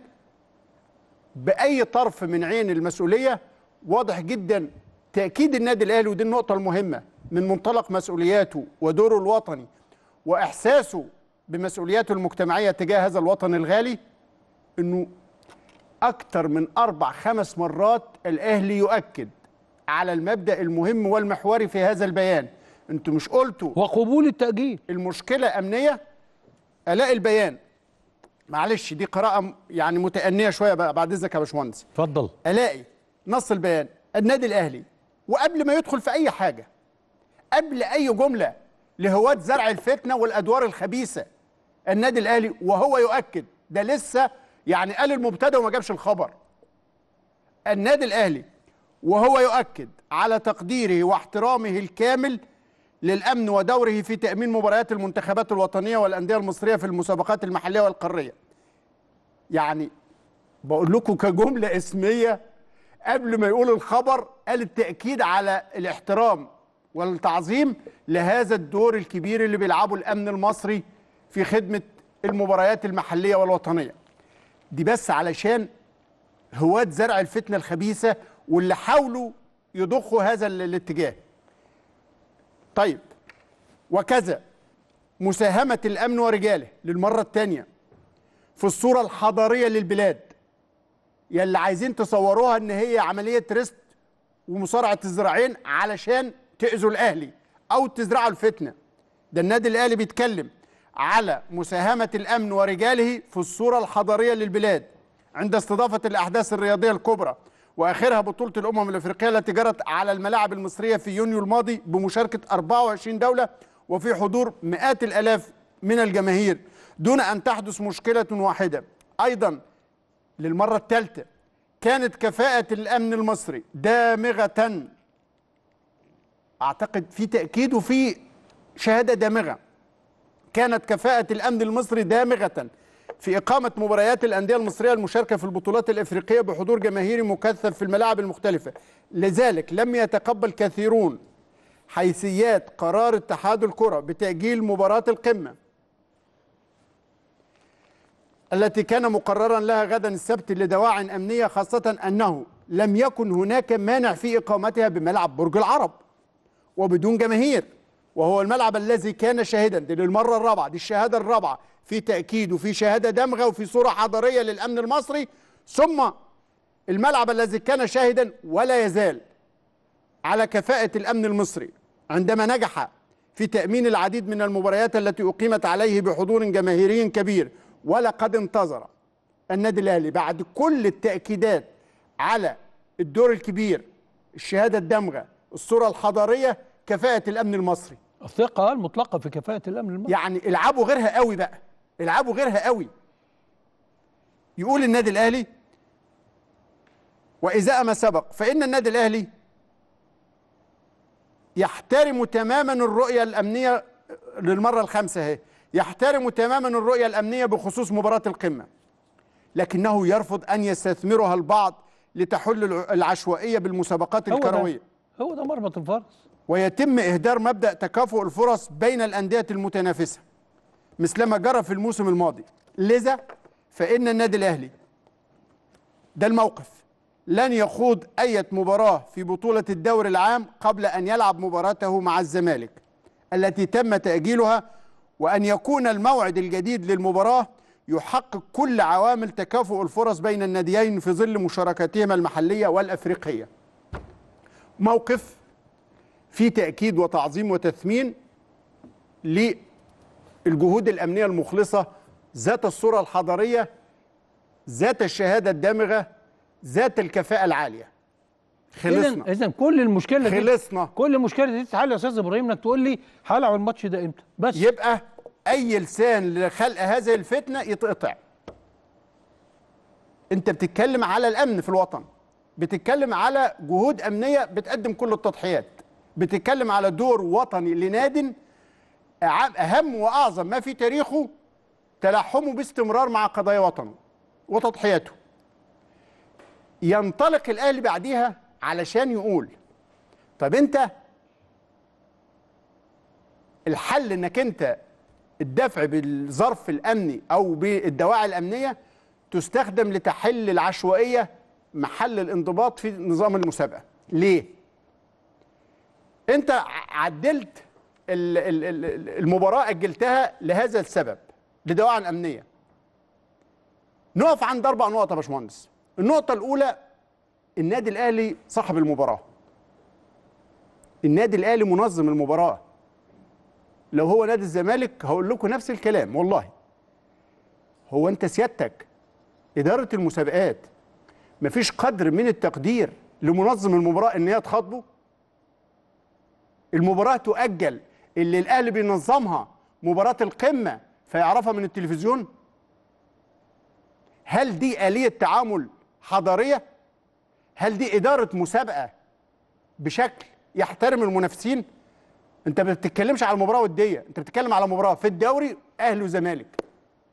بأي طرف من عين المسؤولية واضح جدا تأكيد النادي الأهلي ودي النقطة المهمة من منطلق مسؤولياته ودوره الوطني وإحساسه بمسؤولياته المجتمعية تجاه هذا الوطن الغالي إنه أكثر من أربع خمس مرات الأهلي يؤكد على المبدأ المهم والمحوري في هذا البيان أنتوا مش قلتوا وقبول التأجيل المشكلة أمنية ألاقي البيان معلش دي قراءة يعني متأنية شوية بقى بعد إذنك يا باشمهندس اتفضل الاقي نص البيان النادي الاهلي وقبل ما يدخل في اي حاجه قبل اي جمله لهواة زرع الفتنه والادوار الخبيثه النادي الاهلي وهو يؤكد ده لسه يعني قال المبتدا وما جابش الخبر النادي الاهلي وهو يؤكد على تقديره واحترامه الكامل للامن ودوره في تامين مباريات المنتخبات الوطنيه والانديه المصريه في المسابقات المحليه والقاريه يعني بقول لكم كجمله اسميه قبل ما يقول الخبر قال التاكيد على الاحترام والتعظيم لهذا الدور الكبير اللي بيلعبه الامن المصري في خدمه المباريات المحليه والوطنيه دي بس علشان هواة زرع الفتنه الخبيثه واللي حاولوا يضخوا هذا ال- الاتجاه طيب وكذا مساهمه الامن ورجاله للمره الثانيه في الصوره الحضاريه للبلاد يلي عايزين تصوروها ان هي عمليه ريست ومصارعه الذراعين علشان تاذوا الاهلي او تزرعوا الفتنه ده النادي الاهلي بيتكلم على مساهمه الامن ورجاله في الصوره الحضاريه للبلاد عند استضافه الاحداث الرياضيه الكبرى واخرها بطوله الامم الافريقيه التي جرت على الملاعب المصريه في يونيو الماضي بمشاركه 24 دوله وفي حضور مئات الالاف من الجماهير دون ان تحدث مشكله واحده ايضا للمرة الثالثة كانت كفاءة الأمن المصري دامغة أعتقد في تأكيد وفي شهادة دامغة كانت كفاءة الأمن المصري دامغة في إقامة مباريات الأندية المصرية المشاركة في البطولات الإفريقية بحضور جماهيري مكثف في الملاعب المختلفة لذلك لم يتقبل كثيرون حيثيات قرار اتحاد الكرة بتأجيل مباراة القمة التي كان مقررا لها غدا السبت لدواع أمنية خاصة أنه لم يكن هناك مانع في إقامتها بملعب برج العرب وبدون جماهير وهو الملعب الذي كان شاهدا دي للمرة الرابعة دي الشهادة الرابعة في تأكيد وفي شهادة دمغة وفي صورة حضارية للأمن المصري ثم الملعب الذي كان شاهدا ولا يزال على كفاءة الأمن المصري عندما نجح في تأمين العديد من المباريات التي أقيمت عليه بحضور جماهيري كبير ولقد انتظر النادي الأهلي بعد كل التأكيدات على الدور الكبير الشهادة الدمغة الصورة الحضارية كفاءة الأمن المصري الثقة المطلقة في كفاءة الأمن المصري يعني العبوا غيرها قوي بقى العبوا غيرها قوي يقول النادي الاهلي وإزاء ما سبق فإن النادي الأهلي يحترم تماما الرؤية الأمنية للمرة الخامسة اهي يحترم تماما الرؤية الأمنية بخصوص مباراة القمة لكنه يرفض أن يستثمرها البعض لتحل الع- العشوائية بالمسابقات هو الكروية ده هو ده مربط الفرس ويتم إهدار مبدأ تكافؤ الفرص بين الأندية المتنافسة مثلما جرى في الموسم الماضي لذا فإن النادي الأهلي ده الموقف لن يخوض أي مباراة في بطولة الدوري العام قبل أن يلعب مباراته مع الزمالك التي تم تأجيلها وأن يكون الموعد الجديد للمباراة يحقق كل عوامل تكافؤ الفرص بين الناديين في ظل مشاركتهما المحلية والأفريقية موقف في تأكيد وتعظيم وتثمين للجهود الأمنية المخلصة ذات الصورة الحضارية ذات الشهادة الدامغة ذات الكفاءة العالية خلصنا اذا كل المشكله دي خلصنا كل المشكله دي تتحل يا استاذ ابراهيم انك تقول لي هلعب الماتش ده امتى بس يبقى أي لسان لخلق هذه الفتنة يتقطع أنت بتتكلم على الأمن في الوطن بتتكلم على جهود أمنية بتقدم كل التضحيات بتتكلم على دور وطني لناد أع- أهم وأعظم ما في تاريخه تلحمه باستمرار مع قضايا وطنه وتضحياته ينطلق الأهلي بعديها علشان يقول طب أنت الحل انك انت الدفع بالظرف الامني او بالدواعي الامنيه تستخدم لتحل العشوائيه محل الانضباط في نظام المسابقه ليه انت ع- عدلت ال- ال- ال- المباراه اجلتها لهذا السبب لدواعي امنيه نقف عند اربع نقط يا باشمهندس النقطه الاولى النادي الاهلي صاحب المباراه النادي الاهلي منظم المباراه لو هو نادي الزمالك هقول لكم نفس الكلام والله هو انت سيادتك اداره المسابقات مفيش قدر من التقدير لمنظم المباراه ان هي تخاطبه المباراه تؤجل اللي الاهلي بينظمها مباراه القمه فيعرفها من التلفزيون هل دي آلية تعامل حضارية؟ هل دي إدارة مسابقة بشكل يحترم المنافسين؟ أنت ما بتتكلمش على مباراة ودية، أنت بتتكلم على مباراة في الدوري أهلي وزمالك.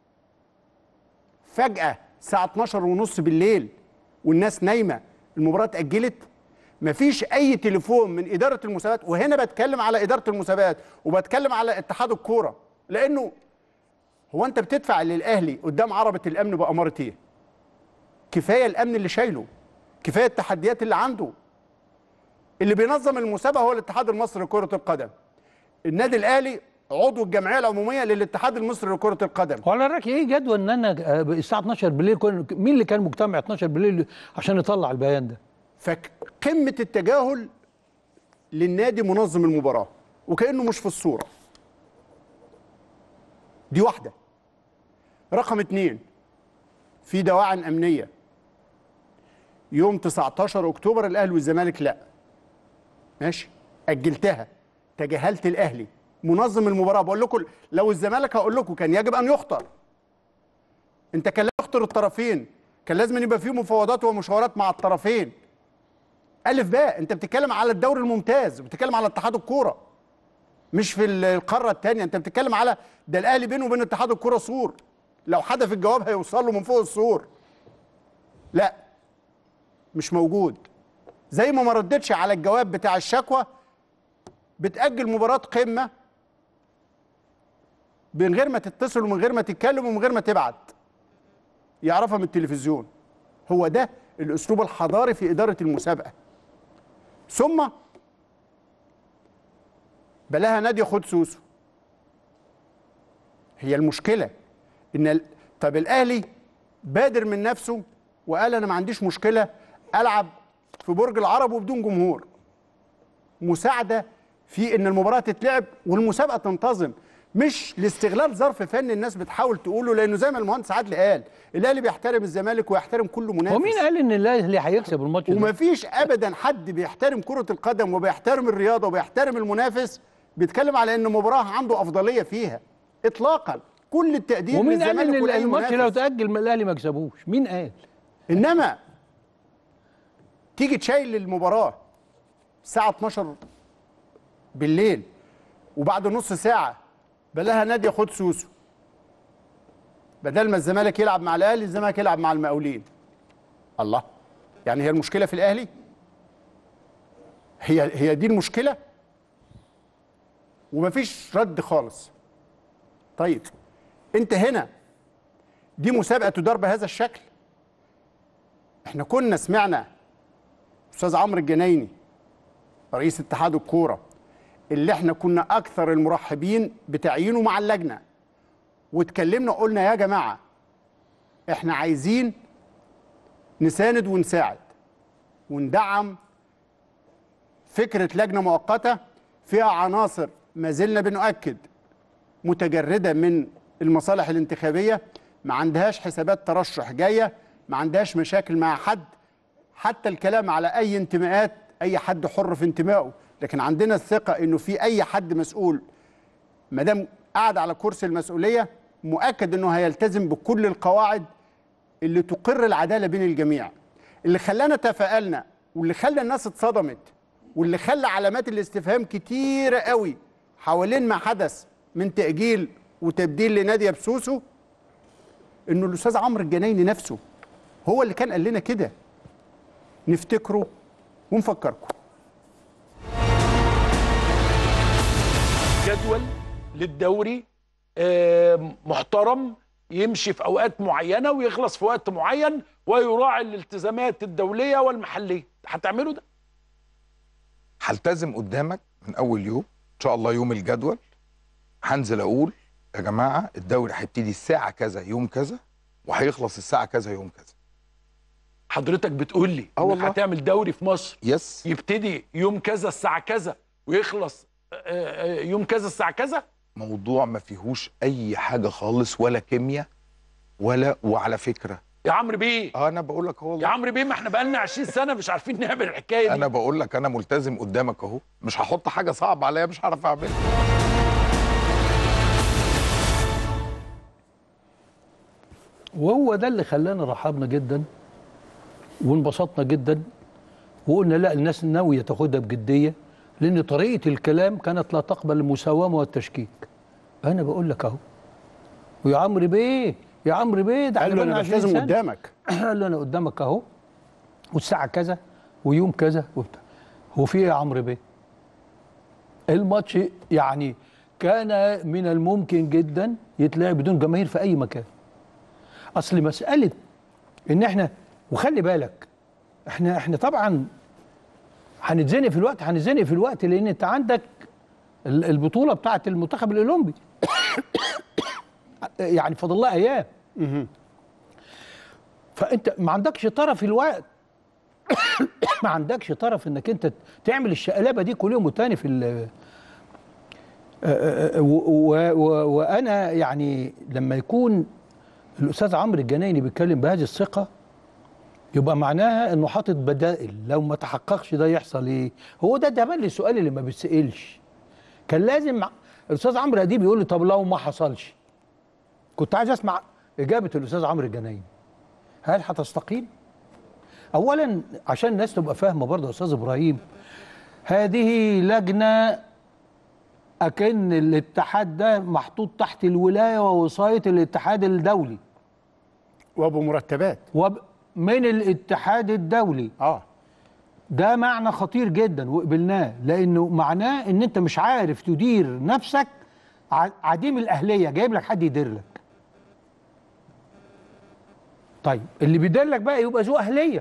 فجأة الساعة 12 ونص بالليل والناس نايمة المباراة اتأجلت مفيش أي تليفون من إدارة المسابقات وهنا بتكلم على إدارة المسابقات وبتكلم على اتحاد الكورة لأنه هو انت بتدفع للاهلي قدام عربه الامن باماره ايه؟ كفايه الامن اللي شايله كفايه التحديات اللي عنده اللي بينظم المسابقه هو الاتحاد المصري لكره القدم النادي الاهلي عضو الجمعيه العموميه للاتحاد المصري لكره القدم هو على رايك ايه جدول ان انا آه، الساعه 12 بالليل كن- مين اللي كان مجتمع 12 بالليل عشان يطلع البيان ده؟ فقمه التجاهل للنادي منظم المباراه وكانه مش في الصوره دي واحده رقم اتنين في دواعي امنيه يوم 19 اكتوبر الاهلي والزمالك لا ماشي اجلتها تجاهلت الاهلي منظم المباراه بقول لكم لو الزمالك هقول لكم كان يجب ان يخطر انت كان لازم يخطر الطرفين كان لازم يبقى فيه مفاوضات ومشاورات مع الطرفين الف باء انت بتتكلم على الدوري الممتاز بتتكلم على اتحاد الكوره مش في القاره الثانيه انت بتتكلم على ده الاهلي بينه وبين اتحاد الكوره سور لو حدف الجواب هيوصل له من فوق السور لا مش موجود زي ما ما ردتش على الجواب بتاع الشكوى بتأجل مباراة قمة من غير ما تتصل ومن غير ما تتكلم ومن غير ما تبعت يعرفها من التلفزيون هو ده الأسلوب الحضاري في إدارة المسابقة ثم بلاها نادي خد سوسو هي المشكلة إن ال- طب الأهلي بادر من نفسه وقال أنا ما عنديش مشكلة ألعب في برج العرب وبدون جمهور مساعدة في إن المباراة تتلعب والمسابقة تنتظم مش لاستغلال ظرف فني الناس بتحاول تقوله لأنه زي ما المهندس عادل قال الأهلي بيحترم الزمالك ويحترم كل منافس هو مين قال ان الاهلي هيكسب الماتش ده؟ ومفيش ابدا حد بيحترم كره القدم وبيحترم الرياضه وبيحترم المنافس بيتكلم على ان مباراه عنده افضليه فيها اطلاقا كل التقدير ومين قال للزمالك ان ولأي الماتش لو منافس. تاجل ما الاهلي ما كسبوش؟ مين قال؟ انما تيجي تشيل المباراه الساعه 12 بالليل وبعد نص ساعه بلاها نادي خد سوسو بدل ما الزمالك يلعب مع الاهلي الزمالك يلعب مع المقاولين الله يعني هي المشكله في الاهلي هي هي دي المشكله ومفيش رد خالص طيب انت هنا دي مسابقه تدار بهذا الشكل احنا كنا سمعنا استاذ عمرو الجنايني رئيس اتحاد الكوره اللي احنا كنا اكثر المرحبين بتعيينه مع اللجنه واتكلمنا قلنا يا جماعه احنا عايزين نساند ونساعد وندعم فكره لجنه مؤقته فيها عناصر ما زلنا بنؤكد متجرده من المصالح الانتخابيه ما عندهاش حسابات ترشح جايه ما عندهاش مشاكل مع حد حتى الكلام على اي انتماءات اي حد حر في انتمائه لكن عندنا الثقه انه في اي حد مسؤول ما دام قاعد على كرسي المسؤوليه مؤكد انه هيلتزم بكل القواعد اللي تقر العداله بين الجميع اللي خلانا تفائلنا واللي خلى الناس اتصدمت واللي خلى علامات الاستفهام كتيره قوي حوالين ما حدث من تاجيل وتبديل لنادي بسوسو انه الاستاذ عمرو الجنايني نفسه هو اللي كان قال لنا كده نفتكره ونفكركم جدول للدوري آه، محترم يمشي في اوقات معينه ويخلص في وقت معين ويراعي الالتزامات الدوليه والمحليه هتعملوا ده هلتزم قدامك من اول يوم ان شاء الله يوم الجدول هنزل اقول يا جماعه الدوري هيبتدي الساعه كذا يوم كذا وهيخلص الساعه كذا يوم كذا حضرتك بتقول لي آه إنك والله. هتعمل دوري في مصر يس يبتدي يوم كذا الساعه كذا ويخلص آه، آه، يوم كذا الساعه كذا موضوع ما فيهوش اي حاجه خالص ولا كيمياء ولا وعلى فكره يا عمرو بيه اه انا بقول لك اهو يا عمرو بيه ما احنا بقالنا 20 سنه مش عارفين نعمل الحكايه دي انا بقول لك انا ملتزم قدامك اهو مش هحط حاجه صعبه عليا مش هعرف اعملها وهو ده اللي خلانا رحبنا جدا وانبسطنا جدا وقلنا لا الناس ناويه تاخدها بجديه لان طريقه الكلام كانت لا تقبل المساومه والتشكيك انا بقول لك اهو ويا عمرو بيه يا عمرو بيه ده قال احنا له بقالنا انا 20 بلتزم سنة. قدامك قال له انا قدامك اهو والساعه كذا ويوم كذا وبتاع هو في ايه يا عمرو بيه؟ الماتش يعني كان من الممكن جدا يتلعب بدون جماهير في اي مكان اصل مساله ان احنا وخلي بالك احنا احنا طبعا هنتزنق في الوقت هنتزنق في الوقت لان انت عندك ال- البطوله بتاعه المنتخب الاولمبي يعني فاضل لها ايام فانت ما عندكش طرف الوقت ما عندكش طرف انك انت تعمل الشقلبه دي كل يوم والتاني في ال- آه، آه، و- و- و- وانا يعني لما يكون الاستاذ عمرو الجنايني بيتكلم بهذه الثقه يبقى معناها انه حاطط بدائل لو ما تحققش ده يحصل ايه هو ده ده بقى السؤال اللي ما بيتسالش كان لازم الاستاذ عمرو اديب يقول لي طب لو ما حصلش كنت عايز اسمع اجابه الاستاذ عمرو الجنايني هل هتستقيم اولا عشان الناس تبقى فاهمه برضه يا استاذ ابراهيم هذه لجنه اكن الاتحاد ده محطوط تحت الولايه ووصايه الاتحاد الدولي وابو مرتبات وب من الاتحاد الدولي اه ده معنى خطير جدا وقبلناه لانه معناه ان انت مش عارف تدير نفسك ع- عديم الاهليه جايب لك حد يدير لك طيب اللي بيدير لك بقى يبقى ذو اهليه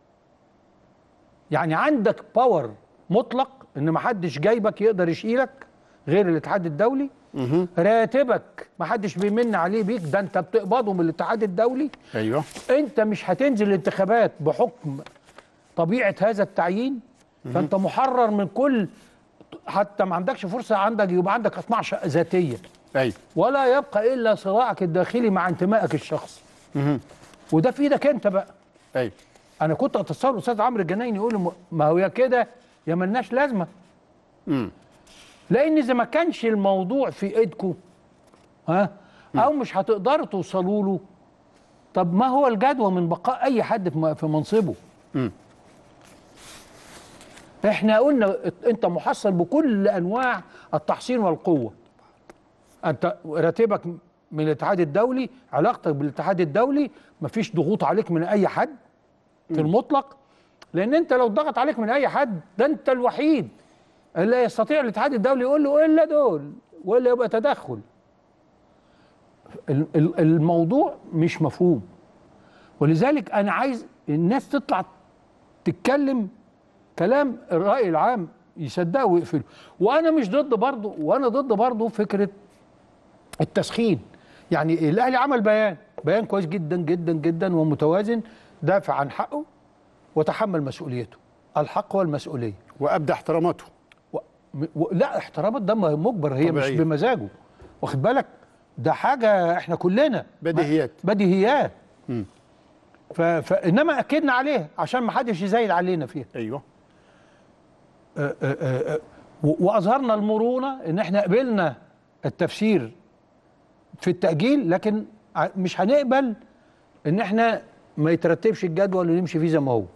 يعني عندك باور مطلق ان ما حدش جايبك يقدر يشيلك غير الاتحاد الدولي راتبك ما حدش بيمن عليه بيك ده انت بتقبضه من الاتحاد الدولي ايوه انت مش هتنزل الانتخابات بحكم طبيعه هذا التعيين فانت محرر من كل حتى ما عندكش فرصه عندك يبقى عندك اطماع ش- ذاتيه ايوه ولا يبقى الا صراعك الداخلي مع انتمائك الشخصي وده في ايدك انت بقى ايوه انا كنت اتصور الاستاذ عمرو الجنايني يقول م- ما هو يا كده يا ملناش لازمه امم لان اذا ما كانش الموضوع في ايدكم ها او مش هتقدروا توصلوا له طب ما هو الجدوى من بقاء اي حد في م- في منصبه مم. احنا قلنا انت محصل بكل انواع التحصين والقوه انت راتبك من الاتحاد الدولي علاقتك بالاتحاد الدولي مفيش ضغوط عليك من اي حد في المطلق لان انت لو ضغط عليك من اي حد ده انت الوحيد اللي يستطيع الاتحاد الدولي يقول له الا دول ولا يبقى تدخل ال- ال- الموضوع مش مفهوم ولذلك انا عايز الناس تطلع تتكلم كلام الراي العام يصدقه ويقفله وانا مش ضد برضه وانا ضد برضه فكره التسخين يعني الاهلي عمل بيان بيان كويس جدا جدا جدا ومتوازن دافع عن حقه وتحمل مسؤوليته الحق والمسؤوليه وابدى احتراماته و... م- و... لا احترامات ده مجبر هي طبيعية. مش بمزاجه واخد بالك ده حاجه احنا كلنا بديهيات. بديهيات ف... فانما اكدنا عليها عشان ما حدش يزايد علينا فيها ايوه آه، آه، آه، و- واظهرنا المرونه ان احنا قبلنا التفسير في التاجيل لكن ع- مش هنقبل ان احنا ما يترتبش الجدول ونمشي فيه زي ما هو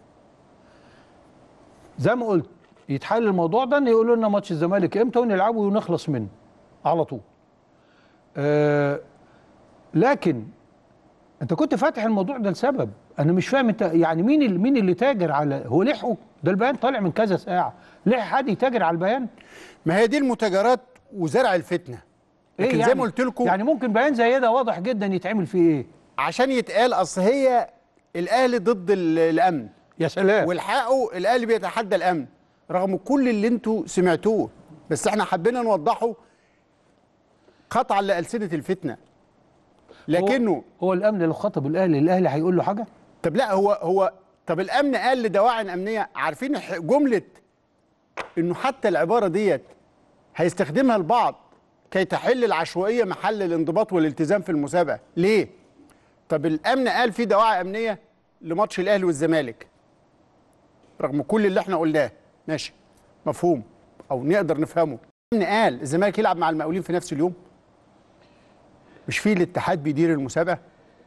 زي ما قلت يتحل الموضوع ده ان يقولوا لنا ماتش الزمالك امتى ونلعبه ونخلص منه على طول آه لكن انت كنت فاتح الموضوع ده لسبب انا مش فاهم انت يعني مين اللي مين اللي تاجر على هو لحقه ده البيان طالع من كذا ساعه لحق حد يتاجر على البيان ما هي دي المتاجرات وزرع الفتنه لكن زي ما قلت لكم يعني ممكن بيان زي ده واضح جدا يتعمل فيه ايه عشان يتقال اصل هي الاهلي ضد ال- الامن يا سلام والحقوا الاهلي بيتحدى الامن رغم كل اللي انتوا سمعتوه بس احنا حبينا نوضحه قطعا لألسنة الفتنة لكنه هو, هو الامن لو خطب الاهلي الاهلي هيقول له حاجه طب لا هو هو طب الامن قال لدواعي امنيه عارفين ح- جمله انه حتى العباره ديت هيستخدمها البعض كي تحل العشوائيه محل الانضباط والالتزام في المسابقه ليه طب الامن قال في دواعي امنيه لماتش الاهلي والزمالك رغم كل اللي احنا قلناه ماشي مفهوم او نقدر نفهمه الامن قال الزمالك يلعب مع المقاولين في نفس اليوم مش في الاتحاد بيدير المسابقه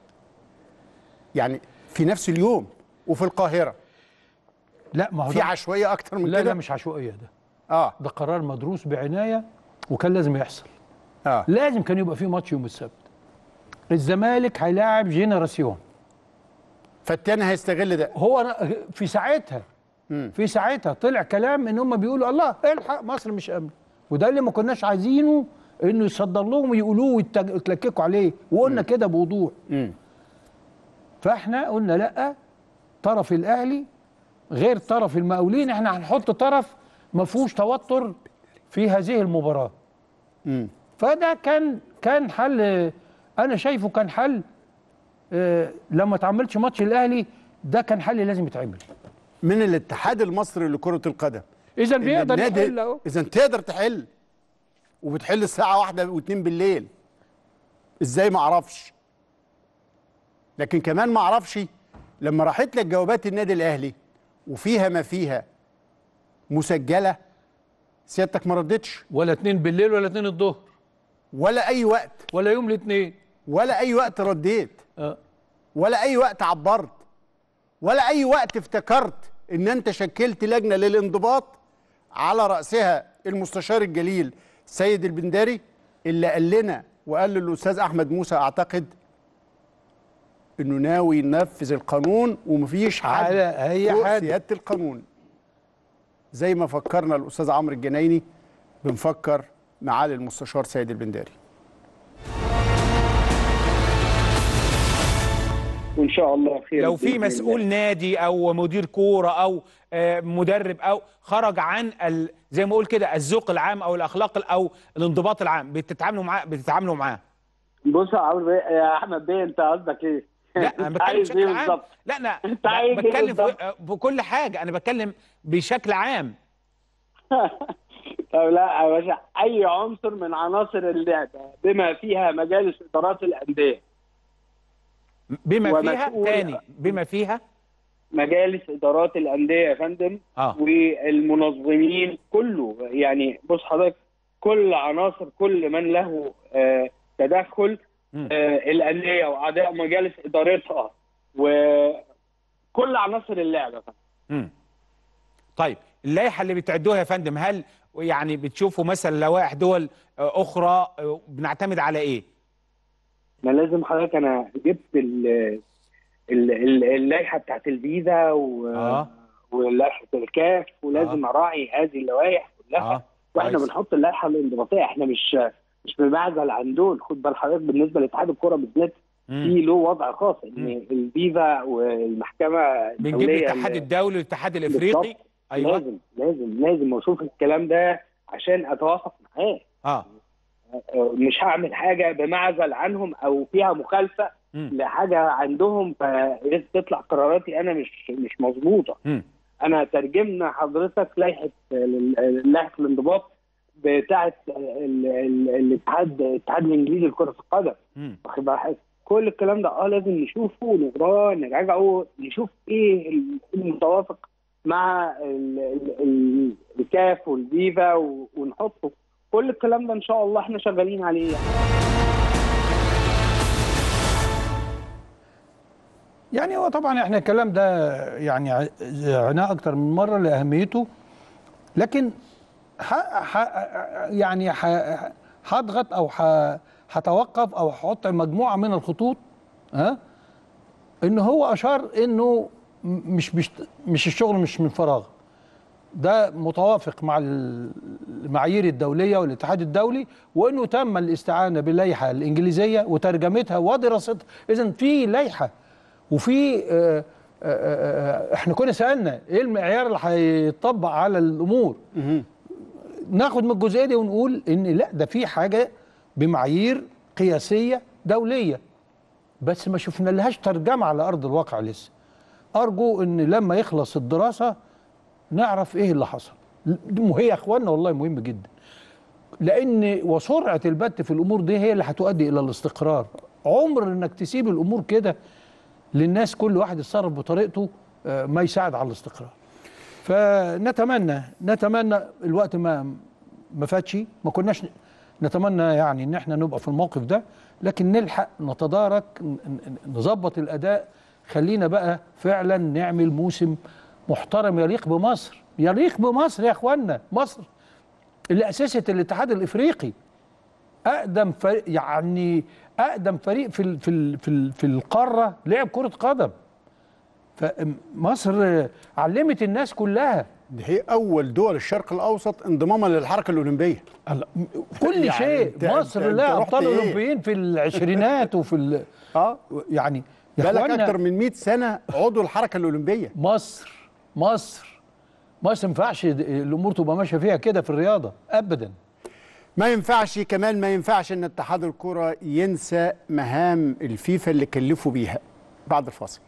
يعني في نفس اليوم وفي القاهره لا ما هو في ده- عشوائيه اكتر من لا كده لا مش عشوائيه ده اه ده قرار مدروس بعنايه وكان لازم يحصل اه لازم كان يبقى في ماتش يوم السبت الزمالك هيلاعب جينيراسيون فالتاني هيستغل ده هو أنا- في ساعتها في ساعتها طلع كلام ان هم بيقولوا الله الحق مصر مش امن وده اللي ما كناش عايزينه انه يصدر لهم ويقولوه ويتج- ويتلككوا عليه وقلنا كده بوضوح مم. فاحنا قلنا لا طرف الاهلي غير طرف المقاولين احنا هنحط طرف ما فيهوش توتر في هذه المباراه مم. فده كان كان حل انا شايفه كان حل آه، لما تعملش ماتش الاهلي ده كان حل لازم يتعمل من الاتحاد المصري لكره القدم اذا بيقدر النادي- يحل اهو اذا تقدر تحل وبتحل الساعه واحدة واتنين بالليل ازاي ما اعرفش لكن كمان ما اعرفش لما راحت لك جوابات النادي الاهلي وفيها ما فيها مسجله سيادتك ما ردتش ولا اتنين بالليل ولا اتنين الظهر ولا اي وقت ولا يوم الاثنين ولا اي وقت رديت آه. ولا اي وقت عبرت ولا اي وقت افتكرت ان انت شكلت لجنه للانضباط على راسها المستشار الجليل سيد البنداري اللي قال لنا وقال للاستاذ احمد موسى اعتقد انه ناوي ينفذ القانون ومفيش حد على أي فوق حد. سياده القانون زي ما فكرنا الاستاذ عمرو الجنايني بنفكر معالي المستشار سيد البنداري وان شاء الله خير لو في بإذن مسؤول الله. نادي او مدير كوره او آه، مدرب او خرج عن ال... زي ما اقول كده الذوق العام او الاخلاق ال- او الانضباط العام بتتعاملوا معاه بتتعاملوا معاه بص يا عمرو بيه يا احمد بيه انت قصدك ايه؟ لا انا أنت بتكلم عايز بشكل إيه عام بالظبط؟ لا انا أنت عايز إيه بتكلم في بالظبط؟ بكل حاجه انا بتكلم بشكل عام طب لا يا باشا اي عنصر من عناصر اللعبه بما فيها مجالس ادارات الانديه بما فيها ومسؤول- تاني بما فيها مجالس ادارات الانديه يا فندم اه والمنظمين كله يعني بص حضرتك كل عناصر كل من له آه، تدخل مم. آه، الانديه واعضاء مجالس ادارتها وكل عناصر اللعبه مم. طيب اللائحه اللي بتعدوها يا فندم هل يعني بتشوفوا مثلا لوائح دول آه، اخرى آه، بنعتمد على ايه؟ ما لازم حضرتك انا جبت ال- ال- ال- اللائحه بتاعت الفيزا و... اه ولائحه الكاف ولازم اراعي هذه اللوائح كلها اه واحنا كويس. بنحط اللائحه الانضباطيه احنا مش مش بمعزل عن دول خد بال حضرتك بالنسبه لاتحاد الكره بالذات مم. في له وضع خاص مم. ان الفيفا والمحكمه بنجيب الدولية الاتحاد ال- الدولي والاتحاد الافريقي بالظبط. ايوه لازم لازم لازم اشوف الكلام ده عشان اتوافق معاه اه مش هعمل حاجه بمعزل عنهم او فيها مخالفه مم. لحاجه عندهم فتطلع قراراتي انا مش مش مظبوطه مم. انا ترجمنا حضرتك لائحه لائحه الانضباط بتاعه ال- ال- الاتحاد الاتحاد الانجليزي لكره القدم مم. واخد بال حضرتك؟ كل الكلام ده اه لازم نشوفه نقراه نراجعه نشوف ايه ال- المتوافق مع ال- ال- ال- الكاف والفيفا و- ونحطه كل الكلام ده ان شاء الله احنا شغالين عليه يعني. يعني هو طبعا احنا الكلام ده يعني ع- عناه اكتر من مره لاهميته لكن ح ح يعني ح- هضغط او ح- هتوقف او هحط مجموعه من الخطوط ها ان هو اشار انه م- مش مش مش الشغل مش من فراغ ده متوافق مع المعايير الدوليه والاتحاد الدولي وانه تم الاستعانه باللائحه الانجليزيه وترجمتها ودراستها اذا في لائحه وفي آه، آه، آه، احنا كنا سالنا ايه المعيار اللي هيطبق على الامور ناخد من الجزئيه دي ونقول ان لا ده في حاجه بمعايير قياسيه دوليه بس ما شفنا لهاش ترجمه على ارض الواقع لسه ارجو ان لما يخلص الدراسه نعرف ايه اللي حصل وهي يا اخوانا والله مهم جدا لان وسرعه البت في الامور دي هي اللي هتؤدي الى الاستقرار عمر انك تسيب الامور كده للناس كل واحد يتصرف بطريقته آه، ما يساعد على الاستقرار فنتمنى نتمنى الوقت ما ما فاتش ما كناش نتمنى يعني ان احنا نبقى في الموقف ده لكن نلحق نتدارك ن- ن- نظبط الاداء خلينا بقى فعلا نعمل موسم محترم يليق بمصر يليق بمصر يا اخوانا مصر اللي اسست الاتحاد الافريقي اقدم فريق يعني اقدم فريق في ال- في ال- في ال- في القاره لعب كره قدم فمصر علمت الناس كلها دي هي اول دول الشرق الاوسط انضماما للحركه الاولمبيه الله، كل يعني شيء أنت- مصر أنت- لها أنت رحت ابطال إيه؟ اولمبيين في العشرينات وفي ال... اه يعني يا بقالك اخوانا اكتر من 100 سنه عضو الحركه الاولمبيه مصر مصر مصر ما ينفعش الامور تبقى ماشيه فيها كده في الرياضه ابدا ما ينفعش كمان ما ينفعش ان اتحاد الكره ينسى مهام الفيفا اللي كلفوا بيها بعد الفاصل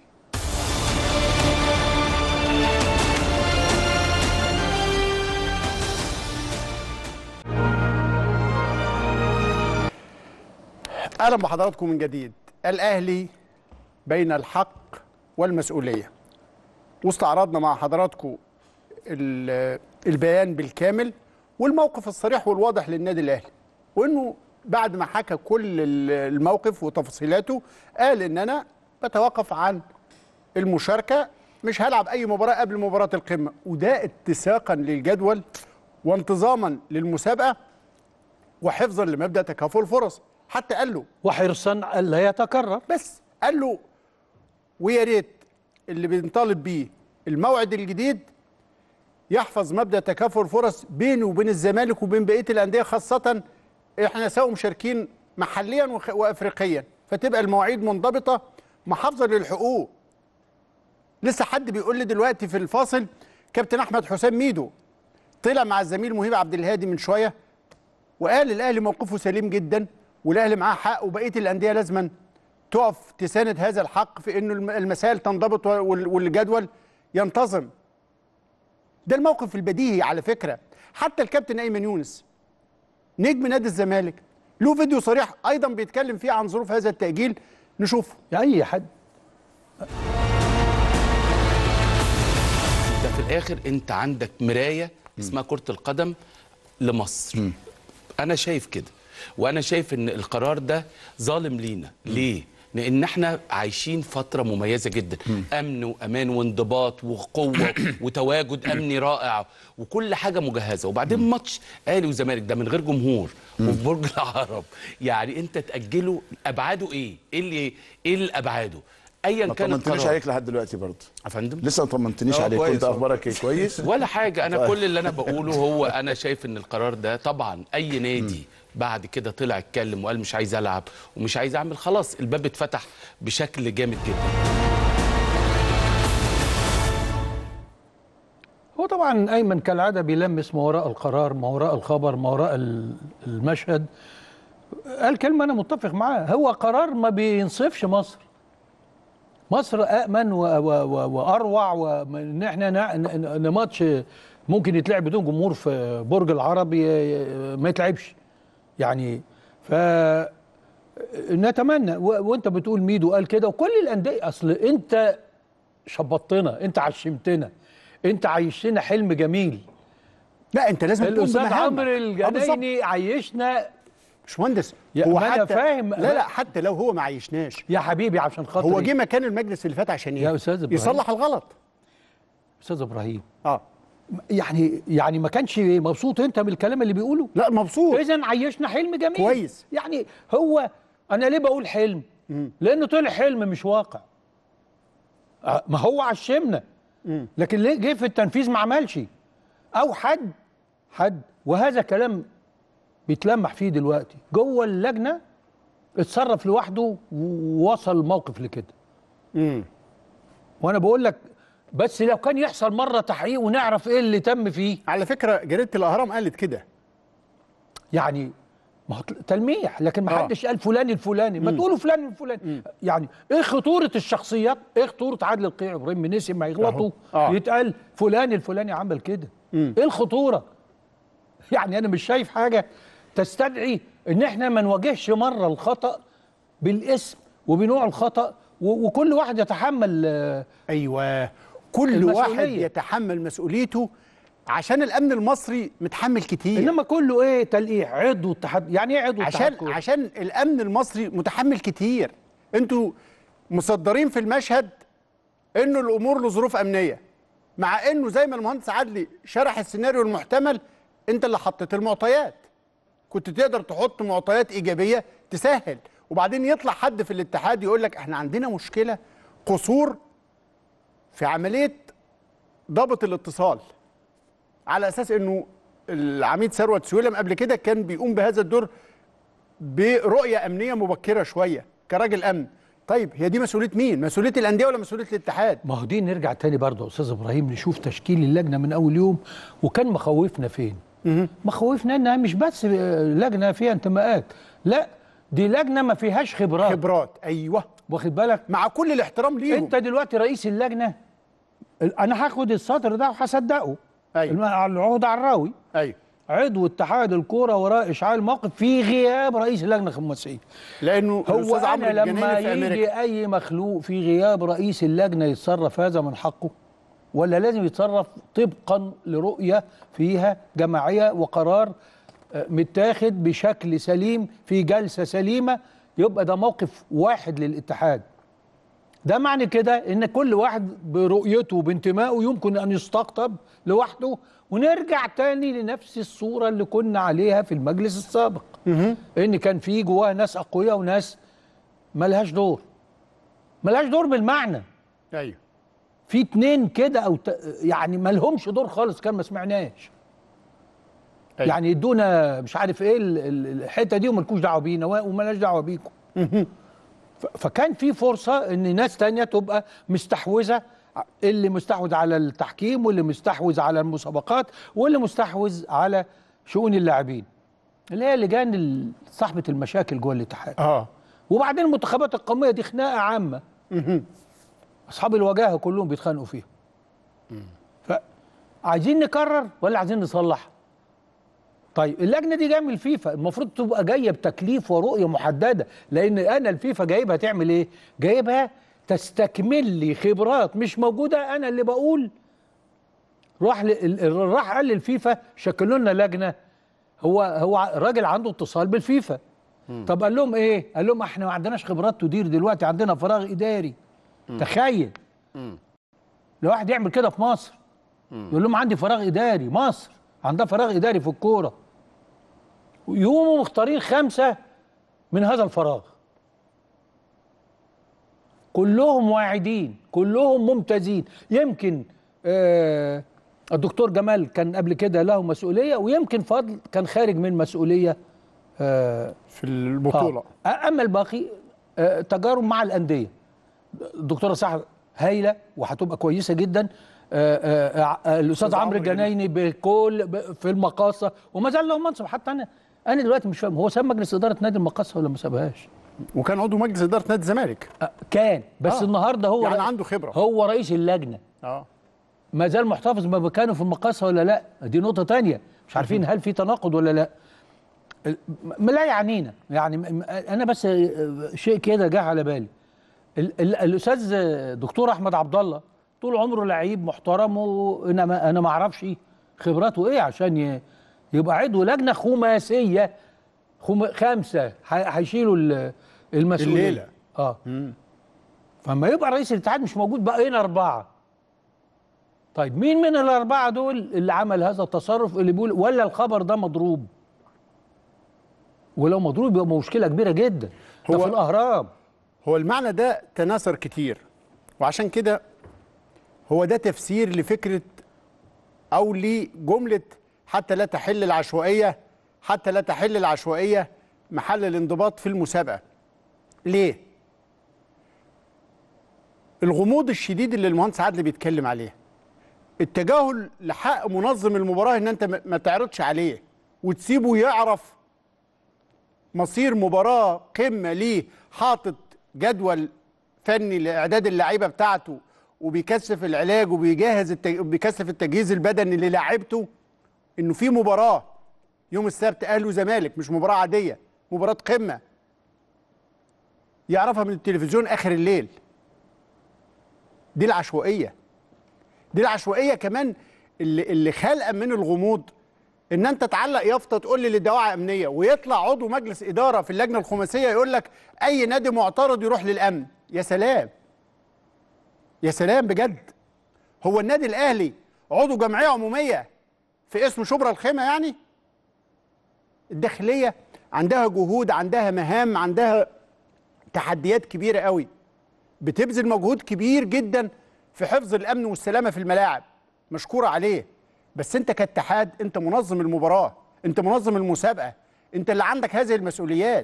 اهلا بحضراتكم من جديد الاهلي بين الحق والمسؤوليه واستعرضنا مع حضراتكم ال- البيان بالكامل والموقف الصريح والواضح للنادي الاهلي وانه بعد ما حكى كل ال- الموقف وتفاصيلاته قال ان انا بتوقف عن المشاركه مش هلعب اي مباراه قبل مباراه القمه وده اتساقا للجدول وانتظاما للمسابقه وحفظا لمبدا تكافؤ الفرص حتى قال له وحرصا الا يتكرر بس قال له ويا ريت اللي بنطالب بيه الموعد الجديد يحفظ مبدا تكافؤ الفرص بينه وبين الزمالك وبين بقيه الانديه خاصه احنا سوا مشاركين محليا وخ- وافريقيا فتبقى المواعيد منضبطه محافظه للحقوق لسه حد بيقول لي دلوقتي في الفاصل كابتن احمد حسام ميدو طلع مع الزميل مهيب عبد الهادي من شويه وقال الاهلي موقفه سليم جدا والاهلي معاه حق وبقيه الانديه لازما تقف تساند هذا الحق في انه الم- المسائل تنضبط وال- والجدول ينتظم ده الموقف البديهي على فكره حتى الكابتن ايمن يونس نجم نادي الزمالك له فيديو صريح ايضا بيتكلم فيه عن ظروف هذا التاجيل نشوفه اي حد ده في الاخر انت عندك مرايه اسمها كره القدم لمصر انا شايف كده وانا شايف ان القرار ده ظالم لينا ليه لان احنا عايشين فتره مميزه جدا امن وامان وانضباط وقوه وتواجد امني رائع وكل حاجه مجهزه وبعدين ماتش اهلي وزمالك ده من غير جمهور وفي برج العرب يعني انت تاجله ابعاده ايه ايه اللي ايه اللي ابعاده ايا ما كان طمنتنيش القرار عليك لحد دلوقتي برضه يا فندم لسه ما طمنتنيش اه عليك كويس كنت اهو. اخبارك ايه كويس ولا حاجة أنا طيب. كل اللي أنا بقوله هو أنا شايف إن القرار ده طبعا أي نادي بعد كده طلع اتكلم وقال مش عايز ألعب ومش عايز أعمل خلاص الباب اتفتح بشكل جامد جدا هو طبعا ايمن كالعاده بيلمس ما وراء القرار ما وراء الخبر ما وراء ال- المشهد قال كلمه انا متفق معاه هو قرار ما بينصفش مصر مصر امن و و و واروع وان احنا نا- ن- ان ماتش ممكن يتلعب بدون جمهور في برج العرب ي- ي- ما يتلعبش يعني ف نتمنى و- وانت بتقول ميدو قال كده وكل الانديه اصل انت شبطتنا انت عشمتنا انت عيشتنا حلم جميل لا انت لازم تقوم الاستاذ بمهامك. عمرو آه، بالظبط. الجنايني عيشنا باشمهندس يا- هو ما أنا حتى فاهم. لا لا حتى لو هو ما عيشناش يا حبيبي عشان خاطر هو جه مكان المجلس اللي فات عشان ايه يا أستاذ إبراهيم. يصلح الغلط استاذ ابراهيم اه يعني يعني ما كانش مبسوط انت من الكلام اللي بيقوله لا مبسوط اذا عيشنا حلم جميل كويس. يعني هو انا ليه بقول حلم لانه طلع حلم مش واقع آه، ما هو عشمنا لكن ليه جه في التنفيذ ما عملش او حد حد وهذا كلام بيتلمح فيه دلوقتي جوه اللجنه اتصرف لوحده ووصل الموقف لكده مم. وانا بقول لك بس لو كان يحصل مره تحقيق ونعرف ايه اللي تم فيه على فكره جريده الاهرام قالت كده يعني ما هو تلميح لكن ما آه. حدش قال فلان الفلاني ما تقولوا فلان الفلاني يعني ايه خطوره الشخصيات ايه خطوره عادل القيع ابراهيم نسي ما يغلطوا أهو. آه. يتقال فلان الفلاني عمل كده ايه الخطوره يعني انا مش شايف حاجه تستدعي ان احنا ما نواجهش مره الخطا بالاسم وبنوع الخطا و- وكل واحد يتحمل آه، ايوه كل المسؤولية. واحد يتحمل مسؤوليته عشان الامن المصري متحمل كتير انما كله ايه تلقيح عضو اتحاد يعني ايه عضو اتحاد عشان كورة؟ عشان الامن المصري متحمل كتير انتوا مصدرين في المشهد انه الامور له ظروف امنيه مع انه زي ما المهندس عدلي شرح السيناريو المحتمل انت اللي حطيت المعطيات كنت تقدر تحط معطيات ايجابيه تسهل وبعدين يطلع حد في الاتحاد يقول لك احنا عندنا مشكله قصور في عمليه ضبط الاتصال على اساس انه العميد ثروت سويلم قبل كده كان بيقوم بهذا الدور برؤيه امنيه مبكره شويه كراجل امن طيب هي دي مسؤوليه مين مسؤوليه الانديه ولا مسؤوليه الاتحاد ما هو دي نرجع تاني برضه يا استاذ ابراهيم نشوف تشكيل اللجنه من اول يوم وكان مخوفنا فين مخوفنا انها مش بس آه، لجنه فيها انتماءات لا دي لجنه ما فيهاش خبرات خبرات ايوه واخد بالك مع كل الاحترام ليهم انت دلوقتي رئيس اللجنه ال- انا هاخد السطر ده وهصدقه أيوة. الم- على العهد عراوي ايوه عضو اتحاد الكوره وراء اشعال الموقف في غياب رئيس اللجنه الخماسيه لانه هو الاستاذ عمرو انا لما الجنايني في امريكا يجي اي مخلوق في غياب رئيس اللجنه يتصرف هذا من حقه ولا لازم يتصرف طبقا لرؤيه فيها جماعيه وقرار آه، متاخد بشكل سليم في جلسه سليمه يبقى ده موقف واحد للاتحاد ده معنى كده ان كل واحد برؤيته وبانتمائه يمكن ان يستقطب لوحده ونرجع تاني لنفس الصوره اللي كنا عليها في المجلس السابق ان كان في جواها ناس اقوياء وناس ملهاش دور ملهاش دور بالمعنى ايوه في اتنين كده او ت... يعني مالهمش دور خالص كان ما سمعناش أيوة. يعني يدونا مش عارف ايه ال- ال- الحته دي ومالكوش دعوه بينا و- ومالناش دعوه بيكم ف- فكان في فرصه ان ناس تانية تبقى مستحوذه ع- اللي مستحوذ على التحكيم واللي مستحوذ على المسابقات واللي مستحوذ على شؤون اللاعبين اللي هي لجان ال- صاحبه المشاكل جوه الاتحاد اه وبعدين المنتخبات القوميه دي خناقه عامه اصحاب الوجاهه كلهم بيتخانقوا فيها فعايزين نكرر ولا عايزين نصلح طيب اللجنه دي جايه من الفيفا المفروض تبقى جايه بتكليف ورؤيه محدده لان انا الفيفا جايبها تعمل ايه جايبها تستكمل لي خبرات مش موجوده انا اللي بقول راح ل- ال- ال- راح قال للفيفا شكلوا لنا لجنه هو هو راجل عنده اتصال بالفيفا طب قال لهم ايه قال لهم احنا ما عندناش خبرات تدير دلوقتي عندنا فراغ اداري تخيل لو واحد يعمل كده في مصر يقول لهم عندي فراغ اداري مصر عندها فراغ اداري في الكوره ويقوموا مختارين خمسه من هذا الفراغ كلهم واعدين كلهم ممتازين يمكن آه الدكتور جمال كان قبل كده له مسؤوليه ويمكن فضل كان خارج من مسؤوليه آه في البطوله آه. اما الباقي آه تجارب مع الانديه الدكتوره سحر هايله وهتبقى كويسه جدا آه آه آه الاستاذ عمرو الجنايني بكل ب- في المقاصه وما زال له منصب حتى انا انا دلوقتي مش فاهم هو ساب مجلس اداره نادي المقاصه ولا ما سابهاش؟ وكان عضو مجلس اداره نادي الزمالك آه كان بس آه. النهارده هو يعني رئي- عنده خبرة. هو رئيس اللجنه اه ما زال محتفظ بمكانه في المقاصه ولا لا دي نقطه تانية مش عارفين هل في تناقض ولا لا ال- م- لا يعنينا يعني م- م- انا بس آه، شيء كده جه على بالي ال- ال- الاستاذ دكتور احمد عبد الله طول عمره لعيب محترم وانا ما انا ما اعرفش خبراته ايه عشان ي- يبقى عضو لجنه خماسيه خم... خمسه ه- هيشيلوا ال- المسؤوليه الليلة. اه فما يبقى رئيس الاتحاد مش موجود بقى هنا اربعه طيب مين من الاربعه دول اللي عمل هذا التصرف اللي بيقول ولا الخبر ده مضروب ولو مضروب يبقى مشكله كبيره جدا ده هو- في الاهرام هو المعنى ده تناثر كتير وعشان كده هو ده تفسير لفكره او لجمله حتى لا تحل العشوائيه حتى لا تحل العشوائيه محل الانضباط في المسابقه ليه الغموض الشديد اللي المهندس عادل بيتكلم عليه التجاهل لحق منظم المباراه ان انت ما- ما تعرضش عليه وتسيبه يعرف مصير مباراه قمه ليه حاطط جدول فني لاعداد اللعيبه بتاعته وبيكثف العلاج وبيجهز التج... بيكثف التجهيز البدني للاعيبته انه في مباراه يوم السبت اهلي وزمالك مش مباراه عاديه مباراه قمه يعرفها من التلفزيون اخر الليل دي العشوائيه دي العشوائيه كمان اللي اللي خالقه من الغموض ان انت تعلق يافطه تقول لي لدواعي امنيه ويطلع عضو مجلس اداره في اللجنه الخماسيه يقول لك اي نادي معترض يروح للامن يا سلام يا سلام بجد هو النادي الاهلي عضو جمعيه عموميه في اسم شبرا الخيمه يعني الداخليه عندها جهود عندها مهام عندها تحديات كبيره قوي بتبذل مجهود كبير جدا في حفظ الامن والسلامه في الملاعب مشكوره عليه بس انت كاتحاد انت منظم المباراه انت منظم المسابقه انت اللي عندك هذه المسؤوليات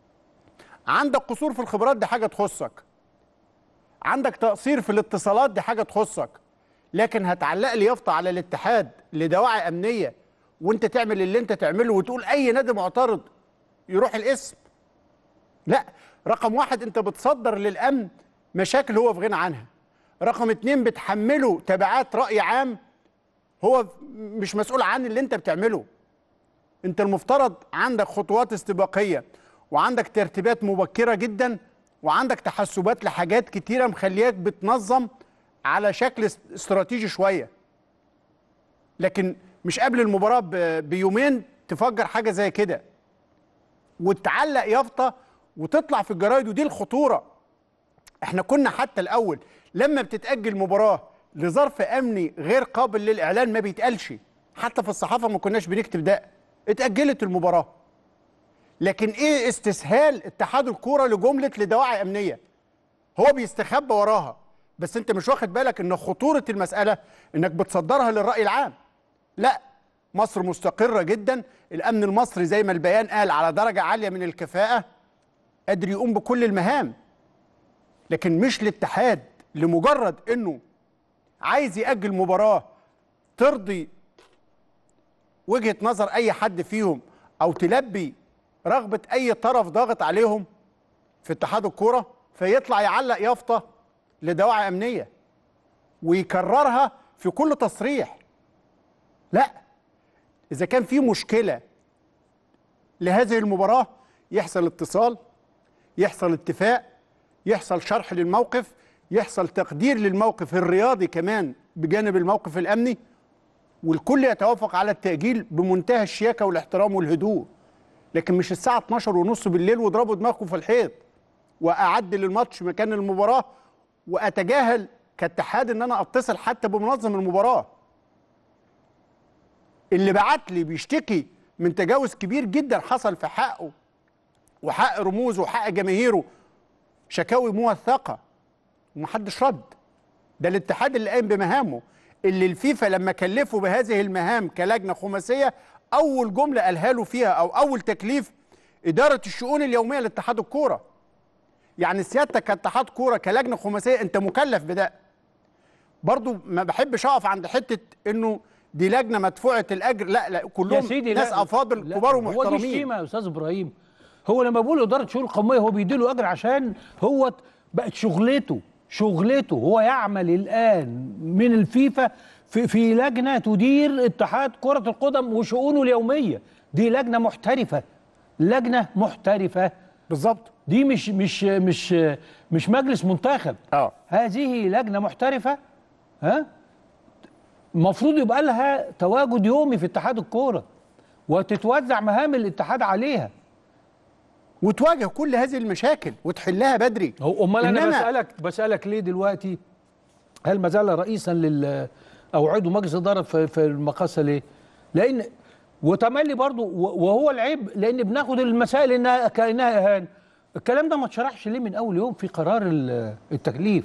عندك قصور في الخبرات دي حاجه تخصك عندك تقصير في الاتصالات دي حاجه تخصك لكن هتعلق لي يافطه على الاتحاد لدواعي امنيه وانت تعمل اللي انت تعمله وتقول اي نادي معترض يروح الاسم لا رقم واحد انت بتصدر للامن مشاكل هو في غنى عنها رقم اتنين بتحمله تبعات راي عام هو مش مسؤول عن اللي انت بتعمله انت المفترض عندك خطوات استباقيه وعندك ترتيبات مبكره جدا وعندك تحسبات لحاجات كتيره مخلياك بتنظم على شكل است- استراتيجي شويه لكن مش قبل المباراه ب- بيومين تفجر حاجه زي كده وتعلق يافطه وتطلع في الجرايد ودي الخطوره احنا كنا حتى الاول لما بتتاجل مباراه لظرف امني غير قابل للاعلان ما بيتقالش حتى في الصحافه ما كناش بنكتب ده اتاجلت المباراه لكن ايه استسهال اتحاد الكوره لجمله لدواعي امنيه هو بيستخبى وراها بس انت مش واخد بالك ان خطوره المساله انك بتصدرها للراي العام لا مصر مستقره جدا الامن المصري زي ما البيان قال على درجه عاليه من الكفاءه قادر يقوم بكل المهام لكن مش الاتحاد لمجرد انه عايز يأجل مباراة ترضي وجهة نظر أي حد فيهم أو تلبي رغبة أي طرف ضاغط عليهم في اتحاد الكورة فيطلع يعلق يافطة لدواعي أمنية ويكررها في كل تصريح لا إذا كان في مشكلة لهذه المباراة يحصل اتصال يحصل اتفاق يحصل شرح للموقف يحصل تقدير للموقف الرياضي كمان بجانب الموقف الامني والكل يتوافق على التاجيل بمنتهى الشياكه والاحترام والهدوء لكن مش الساعه 12 ونص بالليل واضربوا دماغكم في الحيط واعدل الماتش مكان المباراه واتجاهل كاتحاد ان انا اتصل حتى بمنظم المباراه اللي بعت لي بيشتكي من تجاوز كبير جدا حصل في حقه وحق رموزه وحق جماهيره شكاوي موثقه ومحدش رد ده الاتحاد اللي قايم بمهامه اللي الفيفا لما كلفه بهذه المهام كلجنه خماسيه اول جمله قالها له فيها او اول تكليف اداره الشؤون اليوميه لاتحاد الكوره يعني سيادتك كاتحاد كوره كلجنه خماسيه انت مكلف بده برضو ما بحبش اقف عند حته انه دي لجنه مدفوعه الاجر لا لا يا كلهم سيدي ناس لا افاضل لا، كبار هو دي ومحترمين الشتيمه يا استاذ ابراهيم هو لما بيقول اداره شؤون قوميه هو بيديله اجر عشان هو بقت شغلته شغلته هو يعمل الان من الفيفا في, في لجنه تدير اتحاد كره القدم وشؤونه اليوميه دي لجنه محترفه لجنه محترفه بالظبط دي مش مش مش مش مجلس منتخب اه هذه لجنه محترفه ها المفروض يبقى لها تواجد يومي في اتحاد الكوره وتتوزع مهام الاتحاد عليها وتواجه كل هذه المشاكل وتحلها بدري هو امال انا إنما- بسالك بسالك ليه دلوقتي هل ما زال رئيسا لل او عضو مجلس اداره في, في المقاصه ليه؟ لان وتملي برضو و- وهو العيب لان بناخد المسائل انها كانها اهانه الكلام ده ما اتشرحش ليه من اول يوم في قرار ال- التكليف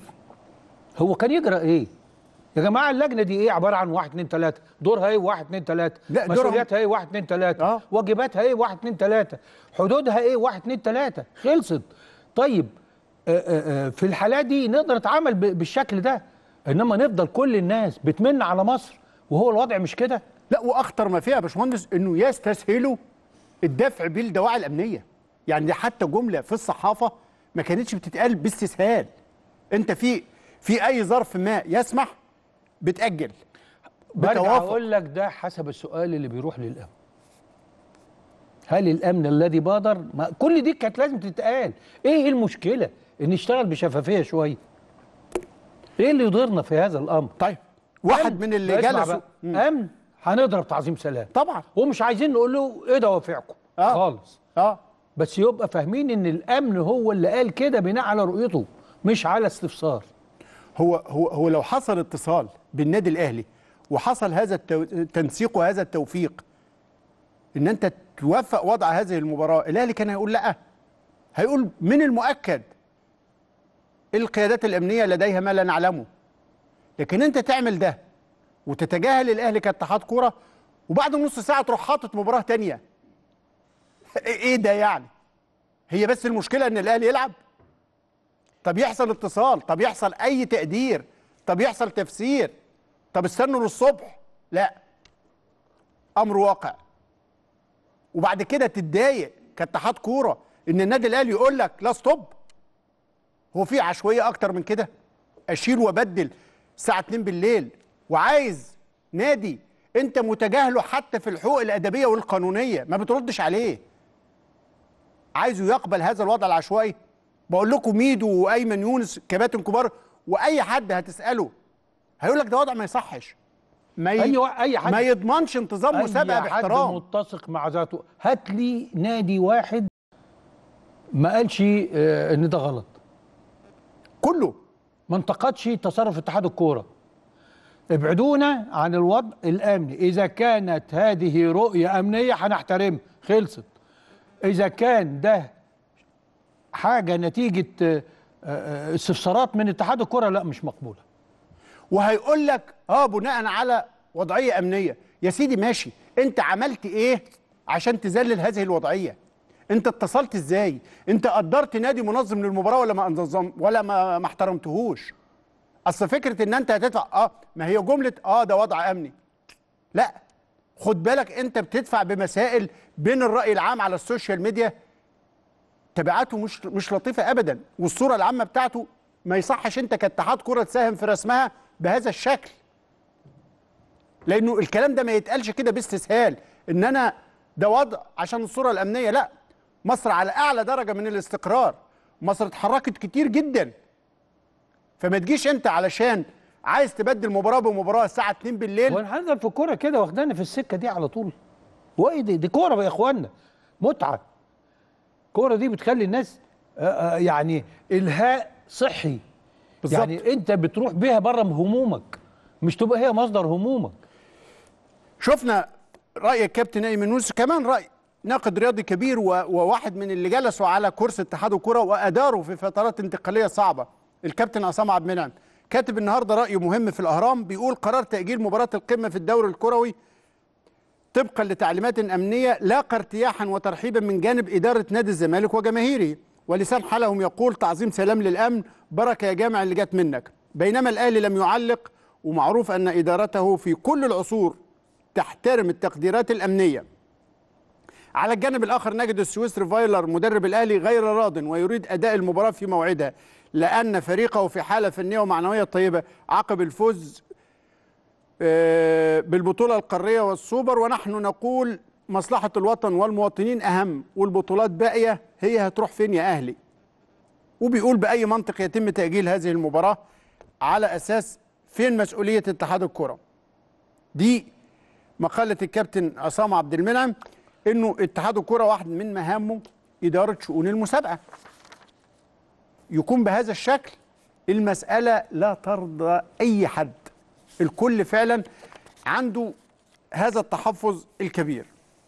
هو كان يجرى ايه؟ يا جماعه اللجنه دي ايه عباره عن واحد اتنين تلاته دورها ايه واحد اتنين تلاته لا، دورها- مسؤولياتها ايه واحد اتنين تلاته آه. واجباتها ايه واحد اتنين تلاته حدودها ايه واحد اتنين تلاته خلصت طيب آه، آه، آه، في الحالات دي نقدر نتعامل ب- بالشكل ده انما نفضل كل الناس بتمن على مصر وهو الوضع مش كده لا واخطر ما فيها يا باشمهندس انه يستسهلوا الدفع بالدواعي الامنيه يعني دي حتى جمله في الصحافه ما كانتش بتتقال باستسهال انت في في اي ظرف ما يسمح بتاجل برجع بتوافق اقول لك ده حسب السؤال اللي بيروح للامن هل الامن الذي بادر ما كل دي كانت لازم تتقال ايه المشكله ان نشتغل بشفافيه شويه ايه اللي يضرنا في هذا الامر طيب واحد من اللي اسمع جلسوا بقى، امن هنضرب تعظيم سلام طبعا ومش عايزين نقول له ايه دوافعكم آه. خالص اه بس يبقى فاهمين ان الامن هو اللي قال كده بناء على رؤيته مش على استفسار هو هو هو لو حصل اتصال بالنادي الاهلي وحصل هذا التو- التنسيق وهذا التوفيق ان انت توفق وضع هذه المباراه الاهلي كان هيقول لا هيقول من المؤكد القيادات الامنيه لديها ما لا نعلمه لكن انت تعمل ده وتتجاهل الاهلي كاتحاد كوره وبعد نص ساعه تروح حاطط مباراه تانية ايه ده يعني هي بس المشكله ان الاهلي يلعب طب يحصل اتصال طب يحصل اي تقدير طب يحصل تفسير طب استنوا للصبح لا امر واقع وبعد كده تتضايق كاتحاد كوره ان النادي الاهلي يقول لك لا ستوب هو في عشوائيه اكتر من كده اشيل وابدل الساعه 2 بالليل وعايز نادي انت متجاهله حتى في الحقوق الادبيه والقانونيه ما بتردش عليه عايزه يقبل هذا الوضع العشوائي بقول لكم ميدو وايمن يونس كباتن كبار واي حد هتساله هيقول لك ده وضع ما يصحش ما ي... اي وا- اي حد ما يضمنش انتظام أي مسابقه حد باحترام متسق مع ذاته هات لي نادي واحد ما قالش آه، ان ده غلط كله ما انتقدش تصرف اتحاد الكوره ابعدونا عن الوضع الامني اذا كانت هذه رؤيه امنيه هنحترمها خلصت اذا كان ده حاجه نتيجه آه، آه، استفسارات من اتحاد الكوره لا مش مقبوله وهيقول لك اه بناء على وضعيه امنيه يا سيدي ماشي انت عملت ايه عشان تذلل هذه الوضعيه انت اتصلت ازاي انت قدرت نادي منظم للمباراه ولا ما انظم ولا ما, ما احترمتهوش اصل فكره ان انت هتدفع اه ما هي جمله اه ده وضع امني لا خد بالك انت بتدفع بمسائل بين الراي العام على السوشيال ميديا تبعاته مش مش لطيفه ابدا والصوره العامه بتاعته ما يصحش انت كاتحاد كره تساهم في رسمها بهذا الشكل لانه الكلام ده ما يتقالش كده باستسهال ان انا ده وضع عشان الصوره الامنيه لا مصر على اعلى درجه من الاستقرار مصر اتحركت كتير جدا فما تجيش انت علشان عايز تبدل مباراه بمباراه الساعه 2 بالليل وانا هنفضل في الكوره كده واخدانا في السكه دي على طول وايه دي دي كوره يا اخوانا متعه الكوره دي بتخلي الناس آه، آه، يعني الهاء صحي بالظبط. يعني انت بتروح بيها بره همومك مش تبقى هي مصدر همومك شفنا راي الكابتن ايمن يونس كمان راي ناقد رياضي كبير و- وواحد من اللي جلسوا على كرسي اتحاد الكره واداروا في فترات انتقاليه صعبه الكابتن عصام عبد المنعم كاتب النهارده راي مهم في الاهرام بيقول قرار تاجيل مباراه القمه في الدوري الكروي طبقا لتعليمات امنيه لاقى ارتياحا وترحيبا من جانب اداره نادي الزمالك وجماهيره ولسان حالهم يقول تعظيم سلام للامن بركه يا جامع اللي جت منك بينما الاهلي لم يعلق ومعروف ان ادارته في كل العصور تحترم التقديرات الامنيه على الجانب الاخر نجد السويسري فايلر مدرب الاهلي غير راض ويريد اداء المباراه في موعدها لان فريقه في حاله فنيه ومعنويه طيبه عقب الفوز آه، بالبطوله القاريه والسوبر ونحن نقول مصلحه الوطن والمواطنين اهم والبطولات باقيه هي هتروح فين يا اهلي وبيقول باي منطق يتم تاجيل هذه المباراه على اساس فين مسؤوليه اتحاد الكره دي مقاله الكابتن عصام عبد المنعم انه اتحاد الكره واحد من مهامه اداره شؤون المسابقه يكون بهذا الشكل المساله لا ترضى اي حد الكل فعلا عنده هذا التحفظ الكبير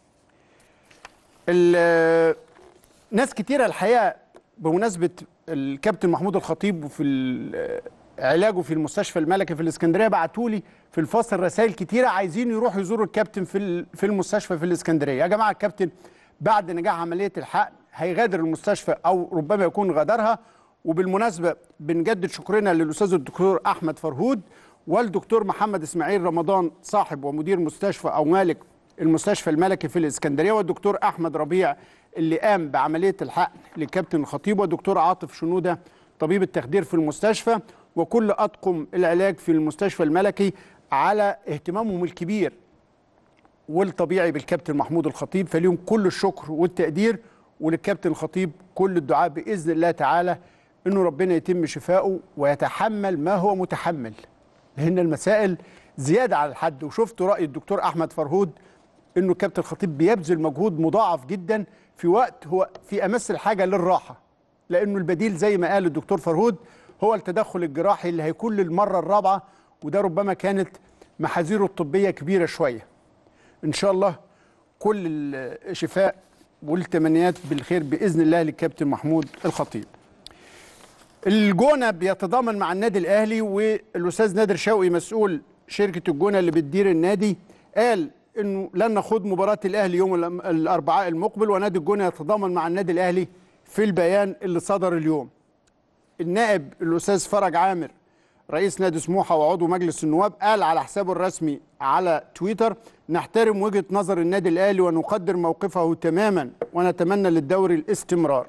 ال- ناس كتيرة الحقيقة بمناسبة الكابتن محمود الخطيب وفي ال- علاجه في المستشفى الملكي في الإسكندرية بعتوا لي في الفاصل رسائل كتيرة عايزين يروحوا يزوروا الكابتن في ال- في المستشفى في الإسكندرية يا جماعة الكابتن بعد نجاح عملية الحقن هيغادر المستشفى أو ربما يكون غادرها وبالمناسبة بنجدد شكرنا للأستاذ الدكتور أحمد فرهود والدكتور محمد إسماعيل رمضان صاحب ومدير مستشفى أو مالك المستشفى الملكي في الإسكندرية والدكتور أحمد ربيع اللي قام بعملية الحقن للكابتن الخطيب والدكتور عاطف شنودة طبيب التخدير في المستشفى وكل أطقم العلاج في المستشفى الملكي على اهتمامهم الكبير والطبيعي بالكابتن محمود الخطيب فليهم كل الشكر والتقدير وللكابتن الخطيب كل الدعاء باذن الله تعالى انه ربنا يتم شفائه ويتحمل ما هو متحمل لان المسائل زياده على الحد وشفت راي الدكتور احمد فرهود انه الكابتن الخطيب بيبذل مجهود مضاعف جدا في وقت هو في امس الحاجه للراحه لانه البديل زي ما قال الدكتور فرهود هو التدخل الجراحي اللي هيكون للمره الرابعه وده ربما كانت محاذيره الطبيه كبيره شويه ان شاء الله كل الشفاء والتمنيات بالخير باذن الله للكابتن محمود الخطيب الجونه بيتضامن مع النادي الاهلي والاستاذ نادر شوقي مسؤول شركه الجونه اللي بتدير النادي قال انه لن نخوض مباراه الاهلي يوم الأم- الاربعاء المقبل ونادي الجونه يتضامن مع النادي الاهلي في البيان اللي صدر اليوم النائب الاستاذ فرج عامر رئيس نادي سموحه وعضو مجلس النواب قال على حسابه الرسمي على تويتر نحترم وجهه نظر النادي الاهلي ونقدر موقفه تماما ونتمنى للدوري الاستمرار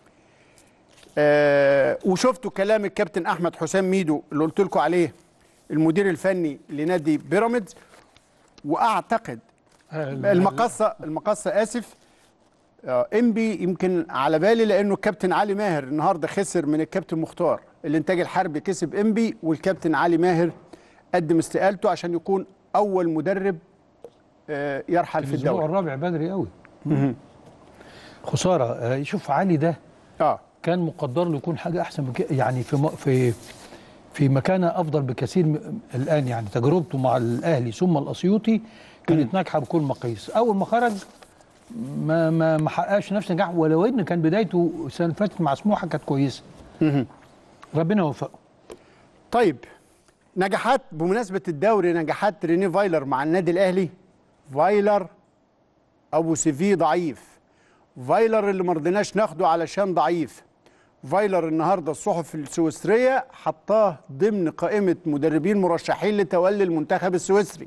آه وشفتوا كلام الكابتن احمد حسام ميدو اللي قلت لكم عليه المدير الفني لنادي بيراميدز واعتقد المقصه المقصه اسف آه، انبي يمكن على بالي لانه الكابتن علي ماهر النهارده خسر من الكابتن مختار الانتاج الحربي كسب انبي والكابتن علي ماهر قدم استقالته عشان يكون اول مدرب آه، يرحل في الاسبوع الدوري الرابع بدري قوي خساره آه، شوف علي ده اه كان مقدر له يكون حاجه احسن من كده يعني في م- في في مكانه افضل بكثير م- الان يعني تجربته مع الاهلي ثم الاسيوطي كانت ناجحه بكل مقاييس اول ما خرج ما ما ما حققش نفس النجاح ولو ان كان بدايته السنه اللي فاتت مع سموحه كانت كويسه ربنا يوفقه طيب نجاحات بمناسبة الدوري نجاحات ريني فايلر مع النادي الأهلي فايلر أبو سيفي ضعيف فايلر اللي مرضناش ناخده علشان ضعيف فايلر النهاردة الصحف السويسرية حطاه ضمن قائمة مدربين مرشحين لتولي المنتخب السويسري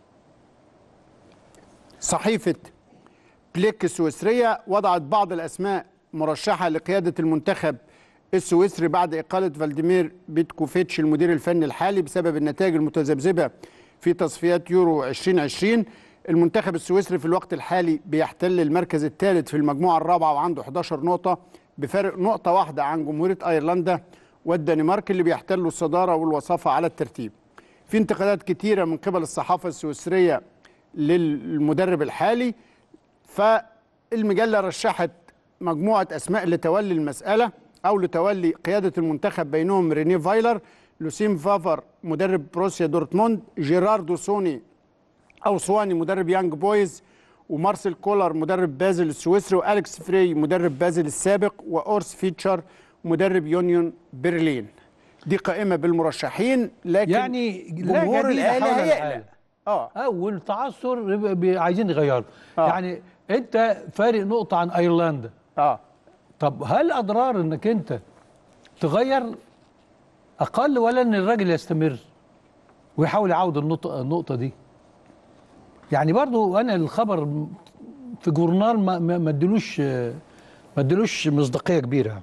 صحيفة بليك السويسرية وضعت بعض الأسماء مرشحة لقيادة المنتخب السويسري بعد إقالة فالديمير بيتكوفيتش المدير الفني الحالي بسبب النتائج المتذبذبة في تصفيات يورو 2020 المنتخب السويسري في الوقت الحالي بيحتل المركز الثالث في المجموعة الرابعة وعنده 11 نقطة بفارق نقطة واحدة عن جمهورية أيرلندا والدنمارك اللي بيحتلوا الصدارة والوصافة على الترتيب في انتقادات كتيرة من قبل الصحافة السويسرية للمدرب الحالي فالمجله رشحت مجموعه اسماء لتولي المساله او لتولي قياده المنتخب بينهم ريني فايلر لوسيم فافر مدرب بروسيا دورتموند جيراردو سوني او سواني مدرب يانج بويز ومارسيل كولر مدرب بازل السويسري والكس فري مدرب بازل السابق واورس فيتشر مدرب يونيون برلين دي قائمه بالمرشحين لكن يعني لا جمهور جديد الاهلي حول هيقلق الحال. اه اول تعثر ب- ب- عايزين يغيروا آه. يعني انت فارق نقطه عن ايرلندا اه طب هل اضرار انك انت تغير اقل ولا ان الراجل يستمر ويحاول يعود النقطه النقطه دي يعني برضو انا الخبر م- في جورنال ما ما ما ادلوش ما ادلوش مصداقيه كبيره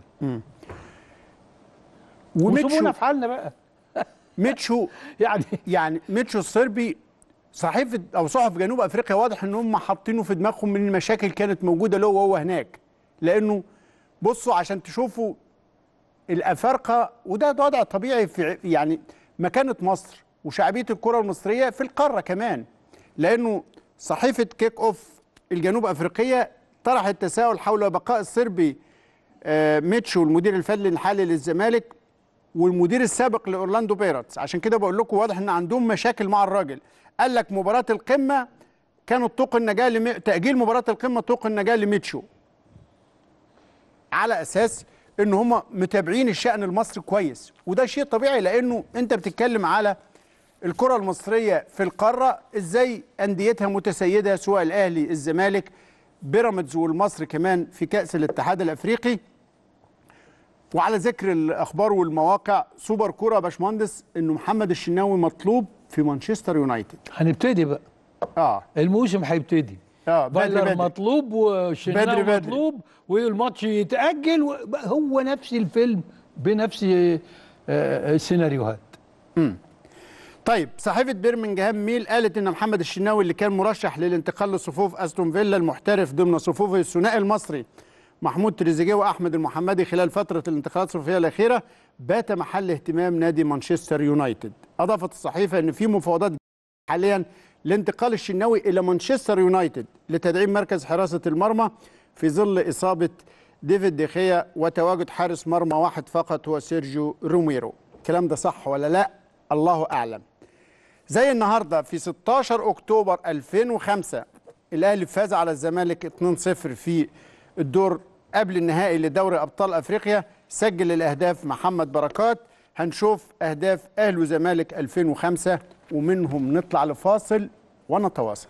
وميتشو وسيبونا في حالنا بقى ميتشو يعني يعني ميتشو الصربي صحيفه او صحف جنوب افريقيا واضح ان هم حاطينه في دماغهم من المشاكل كانت موجوده له وهو هناك لانه بصوا عشان تشوفوا الافارقه وده ده وضع طبيعي في يعني مكانه مصر وشعبيه الكره المصريه في القاره كمان لانه صحيفه كيك اوف الجنوب افريقيه طرحت تساؤل حول بقاء الصربي آه، ميتشو المدير الفني الحالي للزمالك والمدير السابق لاورلاندو بيرتس عشان كده بقول لكم واضح ان عندهم مشاكل مع الراجل قال لك مباراه القمه كانت طوق النجاه لم... تاجيل مباراه القمه طوق النجاه لميتشو على اساس ان هم متابعين الشان المصري كويس وده شيء طبيعي لانه انت بتتكلم على الكره المصريه في القاره ازاي انديتها متسيده سواء الاهلي الزمالك بيراميدز والمصري كمان في كاس الاتحاد الافريقي وعلى ذكر الاخبار والمواقع سوبر كوره يا باشمهندس انه محمد الشناوي مطلوب في مانشستر يونايتد هنبتدي بقى اه الموسم هيبتدي اه بدري فايلر بدري مطلوب بدري وشناوي بدري. مطلوب والماتش يتأجل و- هو نفس الفيلم بنفس آه، آه، السيناريوهات طيب صحيفه بيرمنجهام ميل قالت ان محمد الشناوي اللي كان مرشح للانتقال لصفوف استون فيلا المحترف ضمن صفوف الثنائي المصري محمود تريزيجيه واحمد المحمدي خلال فتره الانتقالات الصيفيه الاخيره بات محل اهتمام نادي مانشستر يونايتد اضافت الصحيفه ان في مفاوضات حاليا لانتقال الشناوي الى مانشستر يونايتد لتدعيم مركز حراسه المرمى في ظل اصابه ديفيد ديخيا وتواجد حارس مرمى واحد فقط هو سيرجيو روميرو الكلام ده صح ولا لا الله اعلم زي النهارده في 16 اكتوبر 2005 الاهلي فاز على الزمالك 2-0 في الدور قبل النهائي لدوري ابطال افريقيا سجل الاهداف محمد بركات هنشوف اهداف اهلي وزمالك 2005 ومنهم نطلع لفاصل ونتواصل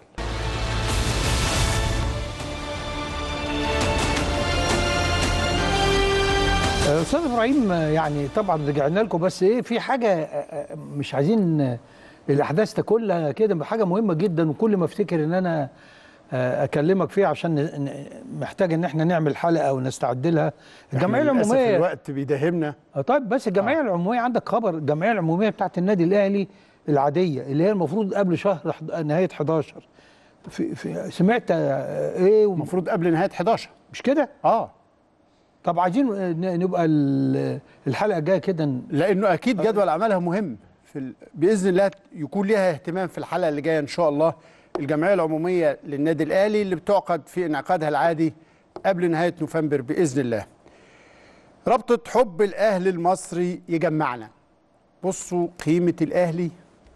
استاذ ابراهيم يعني طبعا رجعنا لكم بس ايه في حاجه مش عايزين الاحداث تاكلها كده حاجه مهمه جدا وكل ما افتكر ان انا اكلمك فيها عشان محتاج ان احنا نعمل حلقه ونستعد لها الجمعيه للأسف العموميه الوقت بيداهمنا طيب بس الجمعيه آه. العموميه عندك خبر الجمعيه العموميه بتاعت النادي الاهلي العاديه اللي هي المفروض قبل شهر حد- نهايه 11 في في سمعت آه، ايه وم- المفروض قبل نهايه 11 مش كده اه طب عايزين ن- نبقى ال- الحلقه الجايه كده ن- لانه اكيد جدول اعمالها مهم في ال... باذن الله يكون لها اهتمام في الحلقه اللي جايه ان شاء الله الجمعيه العموميه للنادي الاهلي اللي بتعقد في انعقادها العادي قبل نهايه نوفمبر باذن الله. رابطه حب الاهلي المصري يجمعنا. بصوا قيمه الاهلي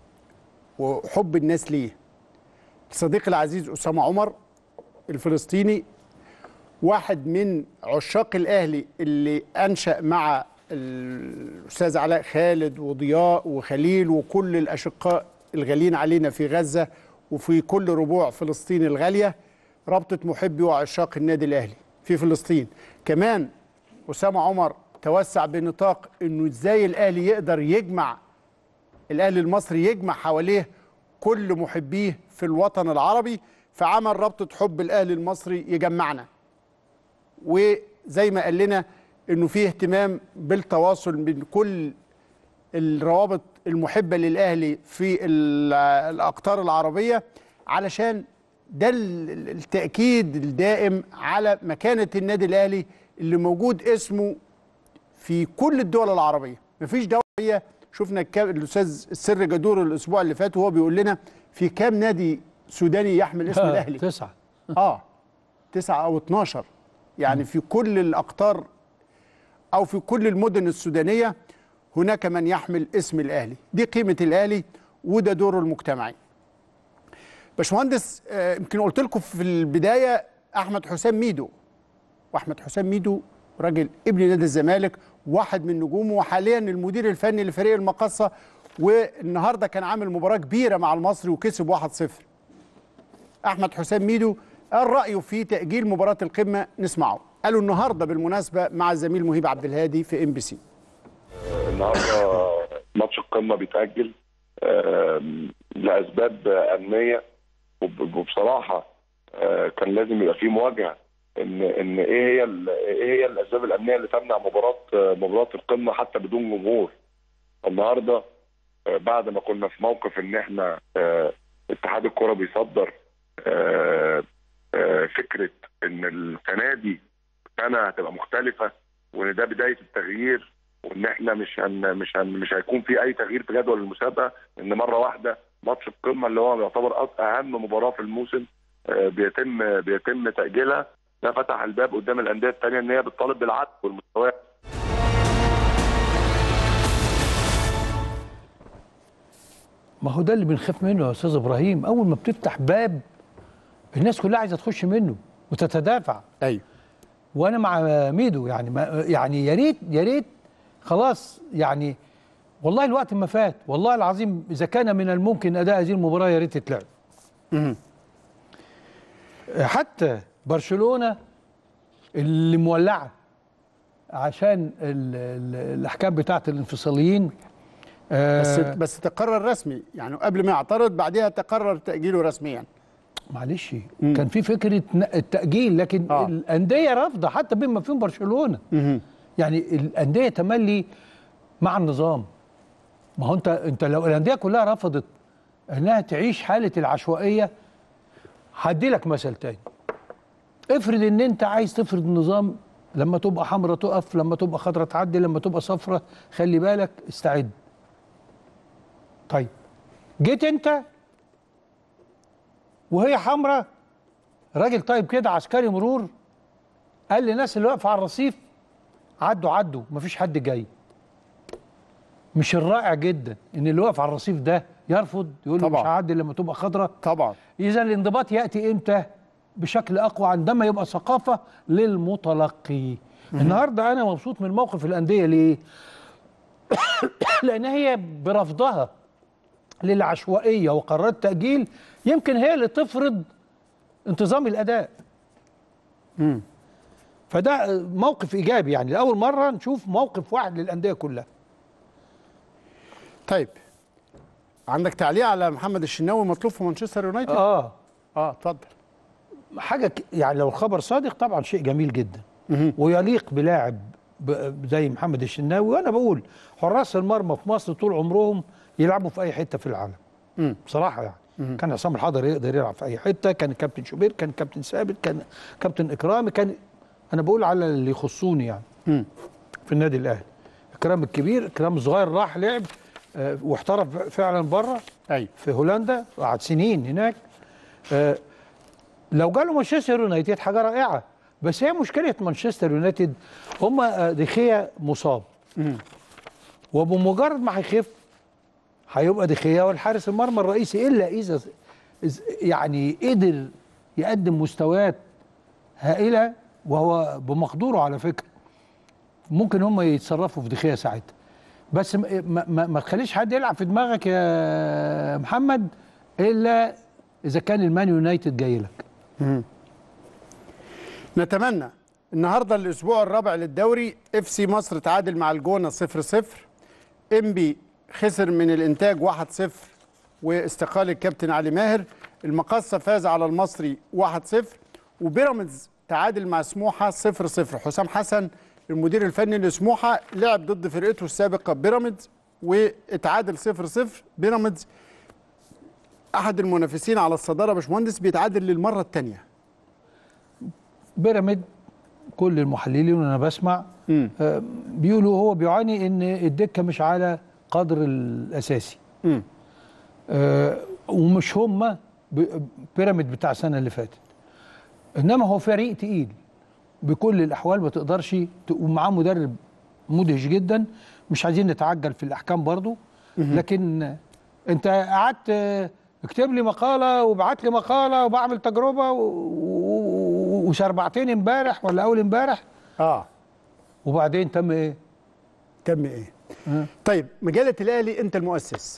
وحب الناس ليه. صديقي العزيز اسامه عمر الفلسطيني واحد من عشاق الاهلي اللي انشا مع الاستاذ علاء خالد وضياء وخليل وكل الاشقاء الغاليين علينا في غزه وفي كل ربوع فلسطين الغاليه رابطه محبي وعشاق النادي الاهلي في فلسطين كمان اسامه عمر توسع بنطاق انه ازاي الاهلي يقدر يجمع الاهلي المصري يجمع حواليه كل محبيه في الوطن العربي فعمل رابطه حب الاهلي المصري يجمعنا وزي ما قال لنا انه في اهتمام بالتواصل بين كل الروابط المحبه للاهلي في ال- الاقطار العربيه علشان ده ال- التاكيد الدائم على مكانه النادي الاهلي اللي موجود اسمه في كل الدول العربيه مفيش دوله عربية شفنا الكا- الاستاذ السر جدور الاسبوع اللي فات وهو بيقول لنا في كام نادي سوداني يحمل اسم الاهلي تسعه اه تسعة أو 12 يعني في كل الأقطار أو في كل المدن السودانية هناك من يحمل اسم الأهلي دي قيمة الأهلي وده دوره المجتمعي باشمهندس آه، يمكن قلت لكم في البداية أحمد حسام ميدو وأحمد حسام ميدو راجل ابن نادي الزمالك واحد من نجومه وحاليا المدير الفني لفريق المقصة والنهارده كان عامل مباراة كبيرة مع المصري وكسب 1-0 احمد حسام ميدو قال رايه في تاجيل مباراه القمه نسمعه قالوا النهارده بالمناسبه مع الزميل مهيب عبد الهادي في ام بي سي النهارده ماتش القمه بيتاجل آم، لاسباب امنيه وب- وبصراحه آه، كان لازم يبقى في مواجهه ان ان ايه هي ال- ايه هي الاسباب الامنيه اللي تمنع مباراه آه، مباراه القمه حتى بدون جمهور النهارده آه، بعد ما كنا في موقف ان احنا آه، اتحاد الكره بيصدر آه، آه، فكره ان السنه دي سنه هتبقى مختلفه وان ده بدايه التغيير وان احنا مش هن مش هن مش هيكون في اي تغيير في جدول المسابقه ان مره واحده ماتش القمه اللي هو يعتبر أك- اهم مباراه في الموسم آه، بيتم بيتم تاجيلها ده فتح الباب قدام الانديه الثانيه ان هي بتطالب بالعدل والمساواه ما هو ده اللي بنخاف منه يا استاذ ابراهيم اول ما بتفتح باب الناس كلها عايزه تخش منه وتتدافع ايوه وانا مع ميدو يعني ما يعني يا ريت يا ريت خلاص يعني والله الوقت ما فات والله العظيم اذا كان من الممكن اداء هذه المباراه يا ريت تتلعب حتى برشلونه اللي مولعه عشان ال ال الاحكام بتاعت الانفصاليين بس آه بس تقرر رسمي يعني قبل ما يعترض بعدها تقرر تاجيله رسميا معلش كان في فكره ن- التاجيل لكن آه. آه. الانديه رافضه حتى بما فيهم برشلونه يعني الانديه تملي مع النظام ما هو انت انت لو الانديه كلها رفضت انها تعيش حاله العشوائيه هدي لك مثل تاني افرض ان انت عايز تفرض نظام لما تبقى حمراء تقف لما تبقى خضراء تعدي لما تبقى صفراء خلي بالك استعد طيب جيت انت وهي حمراء راجل طيب كده عسكري مرور قال للناس اللي واقفه على الرصيف عدوا عدوا مفيش حد جاي مش الرائع جدا ان اللي واقف على الرصيف ده يرفض يقول له مش طبعا. هعدي لما تبقى خضراء طبعا اذا الانضباط ياتي امتى بشكل اقوى عندما يبقى ثقافه للمتلقي النهارده انا مبسوط من موقف الانديه ليه لان هي برفضها للعشوائيه وقرارات تاجيل يمكن هي اللي تفرض انتظام الاداء فده موقف ايجابي يعني لاول مره نشوف موقف واحد للانديه كلها طيب عندك تعليق على محمد الشناوي مطلوب في مانشستر يونايتد اه اه اتفضل حاجه ك- يعني لو الخبر صادق طبعا شيء جميل جدا ويليق بلاعب ب- زي محمد الشناوي وانا بقول حراس المرمى في مصر طول عمرهم يلعبوا في اي حته في العالم مم. بصراحه يعني كان عصام الحضري يقدر يلعب في اي حته كان كابتن شوبير كان كابتن ثابت كان كابتن اكرامي كان انا بقول على اللي يخصوني يعني مم. في النادي الاهلي اكرام الكبير اكرام الصغير راح لعب آه، واحترف فعلا بره ايوه في هولندا قعد سنين هناك آه، لو جاله مانشستر يونايتد حاجه رائعه بس هي مشكله مانشستر يونايتد هم آه، دخيا مصاب وبمجرد ما هيخف هيبقى دخيا والحارس المرمى الرئيسي الا اذا إذ- يعني قدر يقدم مستويات هائله وهو بمقدوره على فكره ممكن هم يتصرفوا في دخيا ساعتها بس ما, ما, ما- ما تخليش حد يلعب في دماغك يا محمد الا اذا كان المان يونايتد جاي لك نتمنى النهارده الاسبوع الرابع للدوري اف سي مصر تعادل مع الجونه 0 0 انبي خسر من الانتاج 1 0 واستقال الكابتن علي ماهر المقصه فاز على المصري 1 0 وبيراميدز تعادل مع سموحه 0 0 حسام حسن المدير الفني لسموحه لعب ضد فرقته السابقه بيراميدز واتعادل 0 0 بيراميدز احد المنافسين على الصداره يا باشمهندس بيتعادل للمره الثانيه بيراميد كل المحللين وانا بسمع مم. آه، بيقولوا هو بيعاني ان الدكه مش على قدر الاساسي مم. آه، ومش هم ب- بيراميد بتاع السنه اللي فاتت انما هو فريق تقيل بكل الاحوال ما تقدرش ت- ومعاه مدرب مدهش جدا مش عايزين نتعجل في الاحكام برضو لكن انت قعدت آه، اكتب لي مقاله وبعت لي مقاله وبعمل تجربه و- و- وشربعتني امبارح ولا اول امبارح اه وبعدين تم ايه؟ تم ايه طيب مجله الاهلي انت المؤسس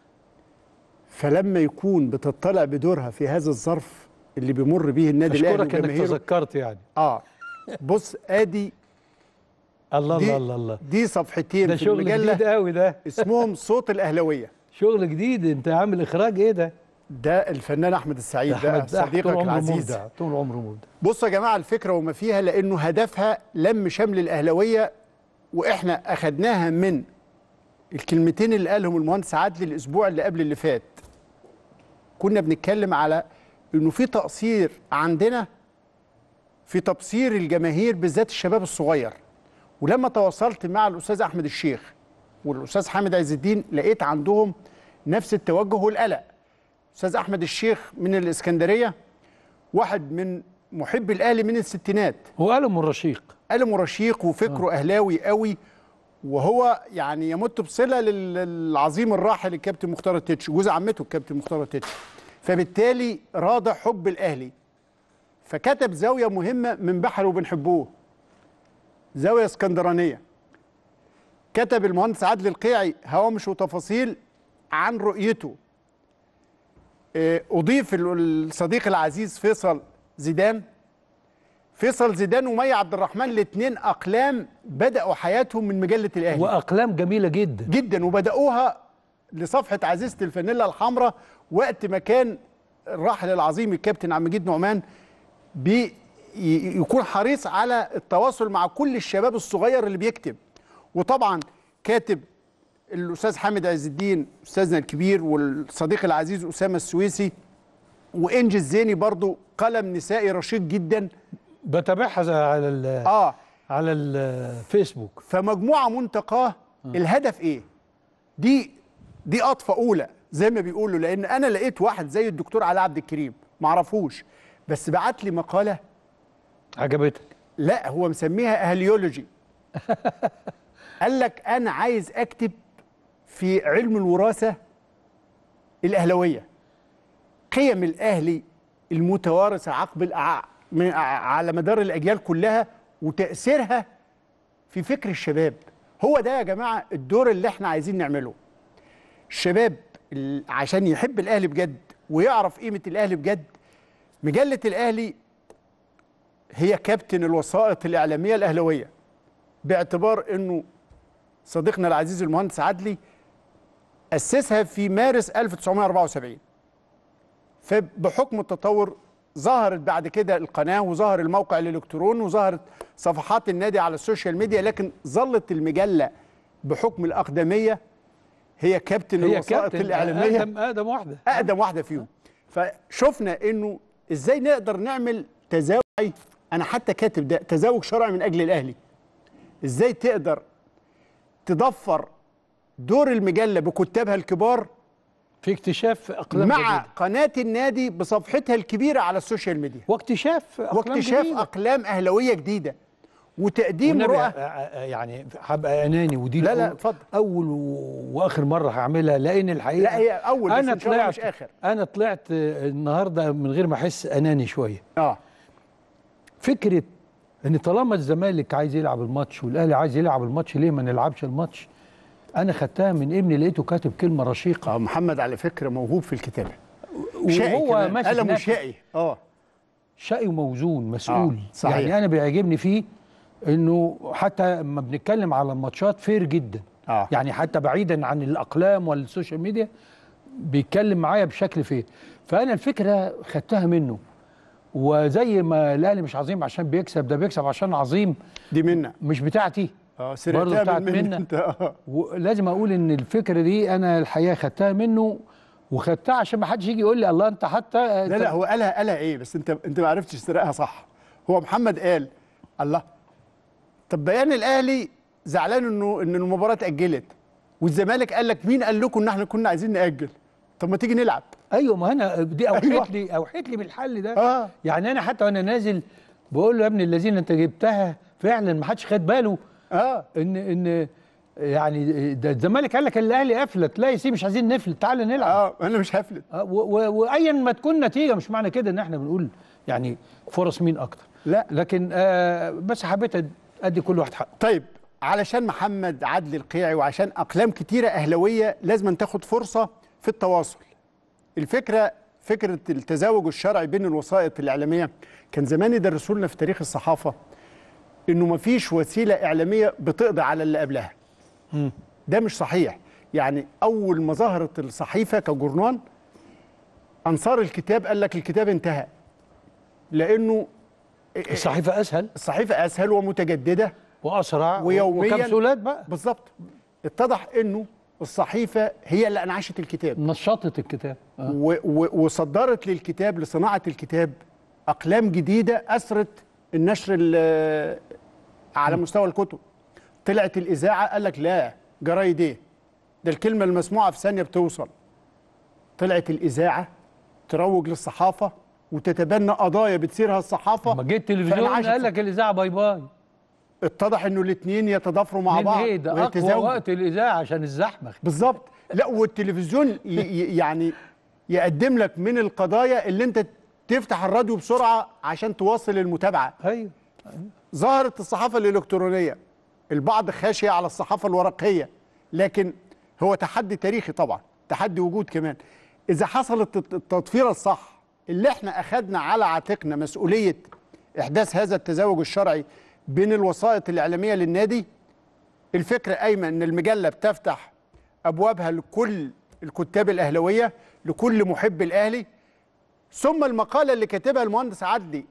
فلما يكون بتطلع بدورها في هذا الظرف اللي بيمر به النادي الاهلي اشكرك انك وجماهيره تذكرت يعني اه بص ادي الله دي الله الله الله دي صفحتين ده في شغل المجله جديد قوي ده اسمهم صوت الاهلاويه شغل جديد انت عامل اخراج ايه ده؟ ده الفنان احمد السعيد ده أحمد- أحمد صديقك طول عمره العزيز مبدع طول عمره مبدع بصوا يا جماعه الفكره وما فيها لانه هدفها لم شمل الاهلاويه واحنا اخدناها من الكلمتين اللي قالهم المهندس عادل الاسبوع اللي قبل اللي فات كنا بنتكلم على انه في تقصير عندنا في تبصير الجماهير بالذات الشباب الصغير ولما تواصلت مع الاستاذ احمد الشيخ والاستاذ حامد عز الدين لقيت عندهم نفس التوجه والقلق استاذ احمد الشيخ من الاسكندريه واحد من محب الاهلي من الستينات هو قلم الرشيق قلم رشيق وفكره اهلاوي قوي وهو يعني يمت بصله لل- للعظيم الراحل الكابتن مختار التتش جوز عمته الكابتن مختار التتش فبالتالي راضع حب الاهلي فكتب زاويه مهمه من بحر وبنحبوه زاويه اسكندرانيه كتب المهندس عادل القيعي هوامش وتفاصيل عن رؤيته آه، اضيف ال- الصديق العزيز فيصل زيدان فيصل زيدان ومي عبد الرحمن الاثنين اقلام بداوا حياتهم من مجله الاهلي واقلام جميله جدا جدا وبداوها لصفحه عزيزه الفانيلا الحمراء وقت ما كان الراحل العظيم الكابتن عم جيد نعمان بي ي- يكون حريص على التواصل مع كل الشباب الصغير اللي بيكتب وطبعا كاتب الاستاذ حامد عز الدين استاذنا الكبير والصديق العزيز اسامه السويسي وانجي الزيني برضو قلم نسائي رشيق جدا بتابعها على ال اه على الفيسبوك فمجموعه منتقاه الهدف ايه دي دي قطفه اولى زي ما بيقولوا لان انا لقيت واحد زي الدكتور علاء عبد الكريم معرفوش بس بعت لي مقاله عجبتك لا هو مسميها اهليولوجي قال لك انا عايز اكتب في علم الوراثه الاهلويه قيم الاهلي المتوارثه عقب الأع... من... على مدار الاجيال كلها وتاثيرها في فكر الشباب هو ده يا جماعه الدور اللي احنا عايزين نعمله الشباب ال- عشان يحب الاهلي بجد ويعرف قيمه الاهلي بجد مجله الاهلي هي كابتن الوسائط الاعلاميه الاهلويه باعتبار انه صديقنا العزيز المهندس عدلي اسسها في مارس 1974 فبحكم التطور ظهرت بعد كده القناه وظهر الموقع الالكتروني وظهرت صفحات النادي على السوشيال ميديا لكن ظلت المجله بحكم الاقدميه هي كابتن هي الوسائط كابتن الاعلاميه اقدم اقدم واحده اقدم واحده فيهم فشفنا انه ازاي نقدر نعمل تزاوج انا حتى كاتب ده تزاوج شرعي من اجل الاهلي ازاي تقدر تضفر دور المجله بكتابها الكبار في اكتشاف اقلام مع جديدة. قناه النادي بصفحتها الكبيره على السوشيال ميديا واكتشاف أقلام واكتشاف جديدة. اقلام اهلويه جديده وتقديم والنبي رؤى آه، آه، يعني هبقى اناني ودي لا، لا، الأول- اتفضل. اول و- واخر مره هعملها لان الحقيقه لا هي اول بس انا ان شاء الله طلعت مش اخر انا طلعت آه، النهارده من غير ما احس اناني شويه اه فكره ان طالما الزمالك عايز يلعب الماتش والاهلي عايز يلعب الماتش ليه ما نلعبش الماتش انا خدتها من ابني لقيته كاتب كلمه رشيقه اه محمد على فكره موهوب في الكتابه شقي وهو كمان. ماسك قلمه نفسه. شقي اه شقي وموزون مسؤول آه، صحيح. يعني انا بيعجبني فيه انه حتى لما بنتكلم على الماتشات فير جدا آه. يعني حتى بعيدا عن الاقلام والسوشيال ميديا بيتكلم معايا بشكل فير فانا الفكره خدتها منه وزي ما الاهلي مش عظيم عشان بيكسب ده بيكسب عشان عظيم دي منا مش بتاعتي اه برضه سرقتها بتاعت من منا. انت اه ولازم اقول ان الفكره دي انا الحقيقه خدتها منه وخدتها عشان ما حدش يجي يقول لي الله انت حتى لا لا هو قالها قالها ايه بس انت انت ما عرفتش تسرقها صح هو محمد قال الله طب بيان الاهلي زعلان انه ان المباراه اتاجلت والزمالك قال لك مين قال لكم ان احنا كنا عايزين ناجل طب ما تيجي نلعب ايوه ما انا دي اوحيت أيوة. لي اوحيت لي بالحل ده اه يعني انا حتى وانا نازل بقول له يا ابن الذين انت جبتها فعلا ما حدش خد باله اه ان ان يعني ده الزمالك قال لك الاهلي افلت لا يا سيدي مش عايزين نفلت تعالى نلعب اه انا مش هفلت آه، و- و- وايا ما تكون نتيجه مش معنى كده ان احنا بنقول يعني فرص مين اكتر لا لكن آه بس حبيت أد- ادي كل واحد حقه طيب علشان محمد عدلي القيعي وعشان اقلام كتيره اهلاويه لازم تاخد فرصه في التواصل الفكره فكره التزاوج الشرعي بين الوسائط الاعلاميه كان زمان يدرسوا لنا في تاريخ الصحافه انه مفيش وسيله اعلاميه بتقضي على اللي قبلها ده مش صحيح يعني اول ما ظهرت الصحيفه كجورنان انصار الكتاب قال لك الكتاب انتهى لانه الصحيفه اسهل الصحيفه اسهل ومتجدده واسرع ويوميا وكبسولات بقى بالظبط اتضح انه الصحيفه هي اللي انعشت الكتاب نشطت الكتاب آه. و و وصدرت للكتاب لصناعه الكتاب اقلام جديده اثرت النشر ال- على مستوى الكتب طلعت الاذاعه قال لك لا جرايد ايه ده الكلمه المسموعه في ثانيه بتوصل طلعت الاذاعه تروج للصحافه وتتبنى قضايا بتثيرها الصحافه لما جه التلفزيون فانعشت قال لك الاذاعه باي باي اتضح انه الاثنين يتضافروا مع من بعض ايه ده اقوى ويتزاوجوا. وقت الاذاعه عشان الزحمه بالظبط لا والتلفزيون ي- ي- يعني يقدم لك من القضايا اللي انت تفتح الراديو بسرعه عشان تواصل المتابعه ايوه ظهرت الصحافه الالكترونيه البعض خاشيه على الصحافه الورقيه لكن هو تحدي تاريخي طبعا تحدي وجود كمان اذا حصلت الت- التطفيره الصح اللي احنا اخذنا على عاتقنا مسؤوليه احداث هذا التزاوج الشرعي بين الوسائط الاعلاميه للنادي الفكره قايمه ان المجله بتفتح ابوابها لكل الكتاب الاهلاويه لكل محب الاهلي ثم المقاله اللي كاتبها المهندس عدلي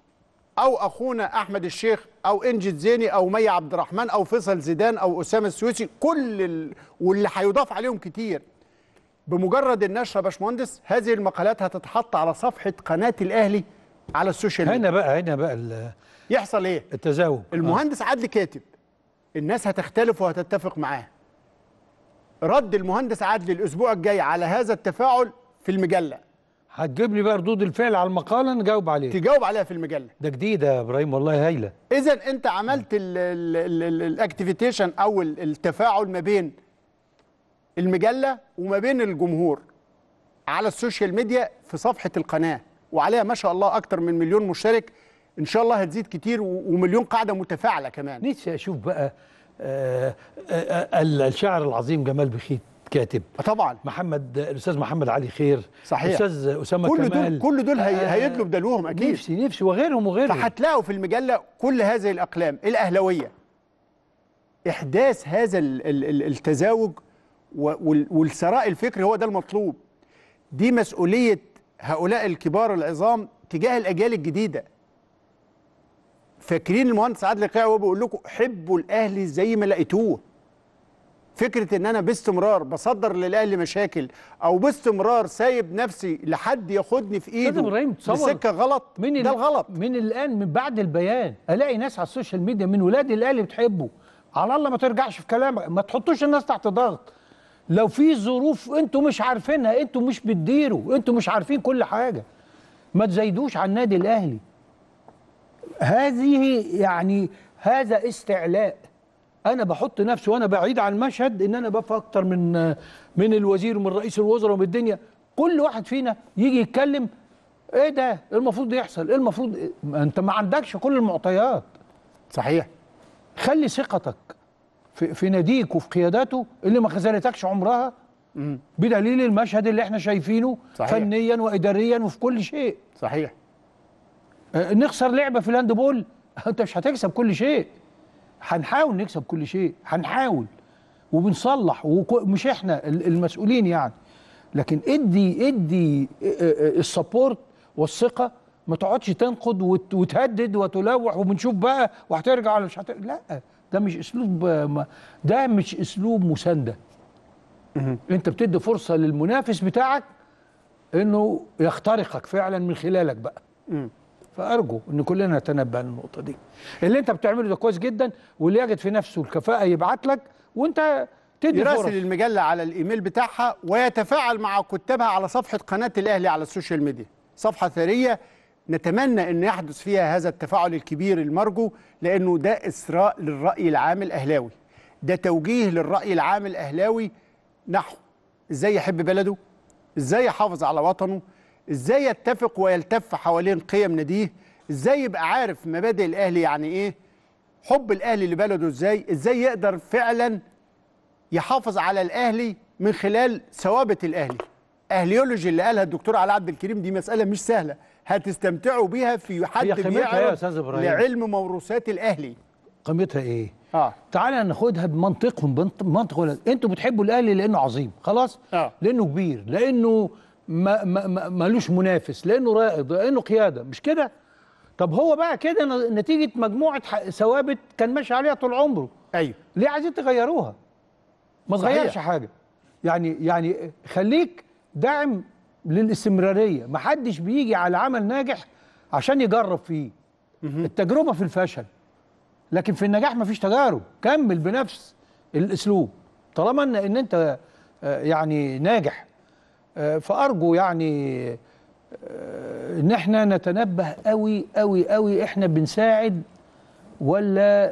او اخونا احمد الشيخ او انجد زيني او مي عبد الرحمن او فيصل زيدان او اسامه السويسي كل ال... واللي هيضاف عليهم كتير بمجرد النشر يا باشمهندس هذه المقالات هتتحط على صفحه قناه الاهلي على السوشيال ميديا هنا بقى هنا بقى ال- يحصل ايه التزاوج المهندس عدلي كاتب الناس هتختلف وهتتفق معاه رد المهندس عدلي الاسبوع الجاي على هذا التفاعل في المجله هتجيب لي بقى ردود الفعل على المقاله نجاوب عليها تجاوب عليها في المجله ده جديده يا ابراهيم والله هايله اذا انت عملت الاكتيفيتيشن او ال- التفاعل ما بين المجله وما بين الجمهور على السوشيال ميديا في صفحه القناه وعليها ما شاء الله اكتر من مليون مشترك ان شاء الله هتزيد كتير و- ومليون قاعده متفاعله كمان نفسي اشوف بقى آه، آه، آه، الشاعر العظيم جمال بخيت كاتب طبعا محمد الاستاذ محمد علي خير صحيح. الاستاذ اسامه كل كمال دول كل دول هي آه، هيدلوا بدلوهم اكيد نفسي نفسي وغيرهم وغيرهم فهتلاقوا في المجله كل هذه الاقلام الاهلاويه احداث هذا ال- ال- ال- التزاوج و- وال- والثراء الفكري هو ده المطلوب دي مسؤوليه هؤلاء الكبار العظام تجاه الاجيال الجديده فاكرين المهندس عادل القيعي وهو بيقول لكم حبوا الاهلي زي ما لقيتوه فكره ان انا باستمرار بصدر للاهلي مشاكل او باستمرار سايب نفسي لحد ياخدني في أستاذ إبراهيم، ايده تصور لسكه غلط من ده ال- الغلط من الان من بعد البيان الاقي ناس على السوشيال ميديا من ولاد الاهلي بتحبه على الله ما ترجعش في كلامك ما تحطوش الناس تحت ضغط لو في ظروف انتوا مش عارفينها انتوا مش بتديروا انتوا مش عارفين كل حاجه ما تزايدوش على النادي الاهلي هذه يعني هذا استعلاء انا بحط نفسي وانا بعيد عن المشهد ان انا بفهم اكتر من من الوزير ومن رئيس الوزراء ومن الدنيا كل واحد فينا يجي يتكلم ايه ده المفروض يحصل ايه المفروض إيه؟ ما انت ما عندكش كل المعطيات صحيح خلي ثقتك في, في ناديك وفي قياداته اللي ما خذلتكش عمرها بدليل المشهد اللي احنا شايفينه صحيح. فنيا واداريا وفي كل شيء صحيح آه، نخسر لعبه في الهاند بول انت مش هتكسب كل شيء هنحاول نكسب كل شيء هنحاول وبنصلح ومش احنا ال- المسؤولين يعني لكن ادي ادي آه، آه، السبورت والثقه ما تقعدش تنقد وت- وتهدد وتلوح وبنشوف بقى وهترجع ولا مش هترجع لا ده مش اسلوب آه، ما- ده مش اسلوب مسانده انت بتدي فرصه للمنافس بتاعك انه يخترقك فعلا من خلالك بقى فارجو ان كلنا نتنبه للنقطه دي اللي انت بتعمله ده كويس جدا واللي يجد في نفسه الكفاءه يبعت لك وانت تدي فرص يراسل المجله على الايميل بتاعها ويتفاعل مع كتابها على صفحه قناه الاهلي على السوشيال ميديا صفحه ثريه نتمنى ان يحدث فيها هذا التفاعل الكبير المرجو لانه ده اسراء للراي العام الاهلاوي ده توجيه للراي العام الاهلاوي نحو ازاي يحب بلده ازاي يحافظ على وطنه ازاي يتفق ويلتف حوالين قيم ناديه ازاي يبقى عارف مبادئ الاهلي يعني ايه حب الاهلي لبلده ازاي ازاي يقدر فعلا يحافظ على الاهلي من خلال ثوابت الاهلي اهليولوجي اللي قالها الدكتور علي عبد الكريم دي مساله مش سهله هتستمتعوا بيها في حد هي قيمتها إيه يا بيعرف أستاذ إبراهيم؟ لعلم موروثات الاهلي قيمتها ايه؟ اه تعالى ناخدها بمنطقهم بمنط- بمنطق ولا انتوا بتحبوا الاهلي لانه عظيم خلاص اه لانه كبير لانه ما ما ما- مالوش منافس لانه رائد لانه قياده مش كده طب هو بقى كده ن- نتيجه مجموعه ح- ثوابت كان ماشي عليها طول عمره ايوه ليه عايزين تغيروها ما صحيح. تغيرش حاجه يعني يعني خليك داعم للاستمراريه ما حدش بيجي على عمل ناجح عشان يجرب فيه التجربه في الفشل لكن في النجاح ما فيش تجارب كمل بنفس الاسلوب طالما ان ان انت آه، يعني ناجح آه، فارجو يعني آه، ان احنا نتنبه قوي قوي قوي احنا بنساعد ولا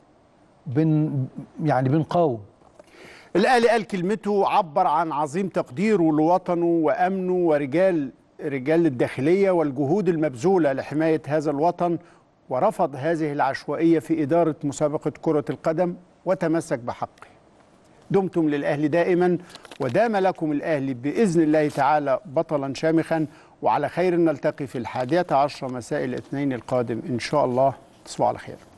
بن يعني بنقاوم الاهلي قال كلمته عبر عن عظيم تقديره لوطنه وامنه ورجال رجال الداخليه والجهود المبذوله لحمايه هذا الوطن ورفض هذه العشوائيه في اداره مسابقه كره القدم وتمسك بحقه. دمتم للاهلي دائما ودام لكم الاهلي باذن الله تعالى بطلا شامخا وعلى خير نلتقي في الحادية عشرة مساء الاثنين القادم ان شاء الله تصبحوا على خير.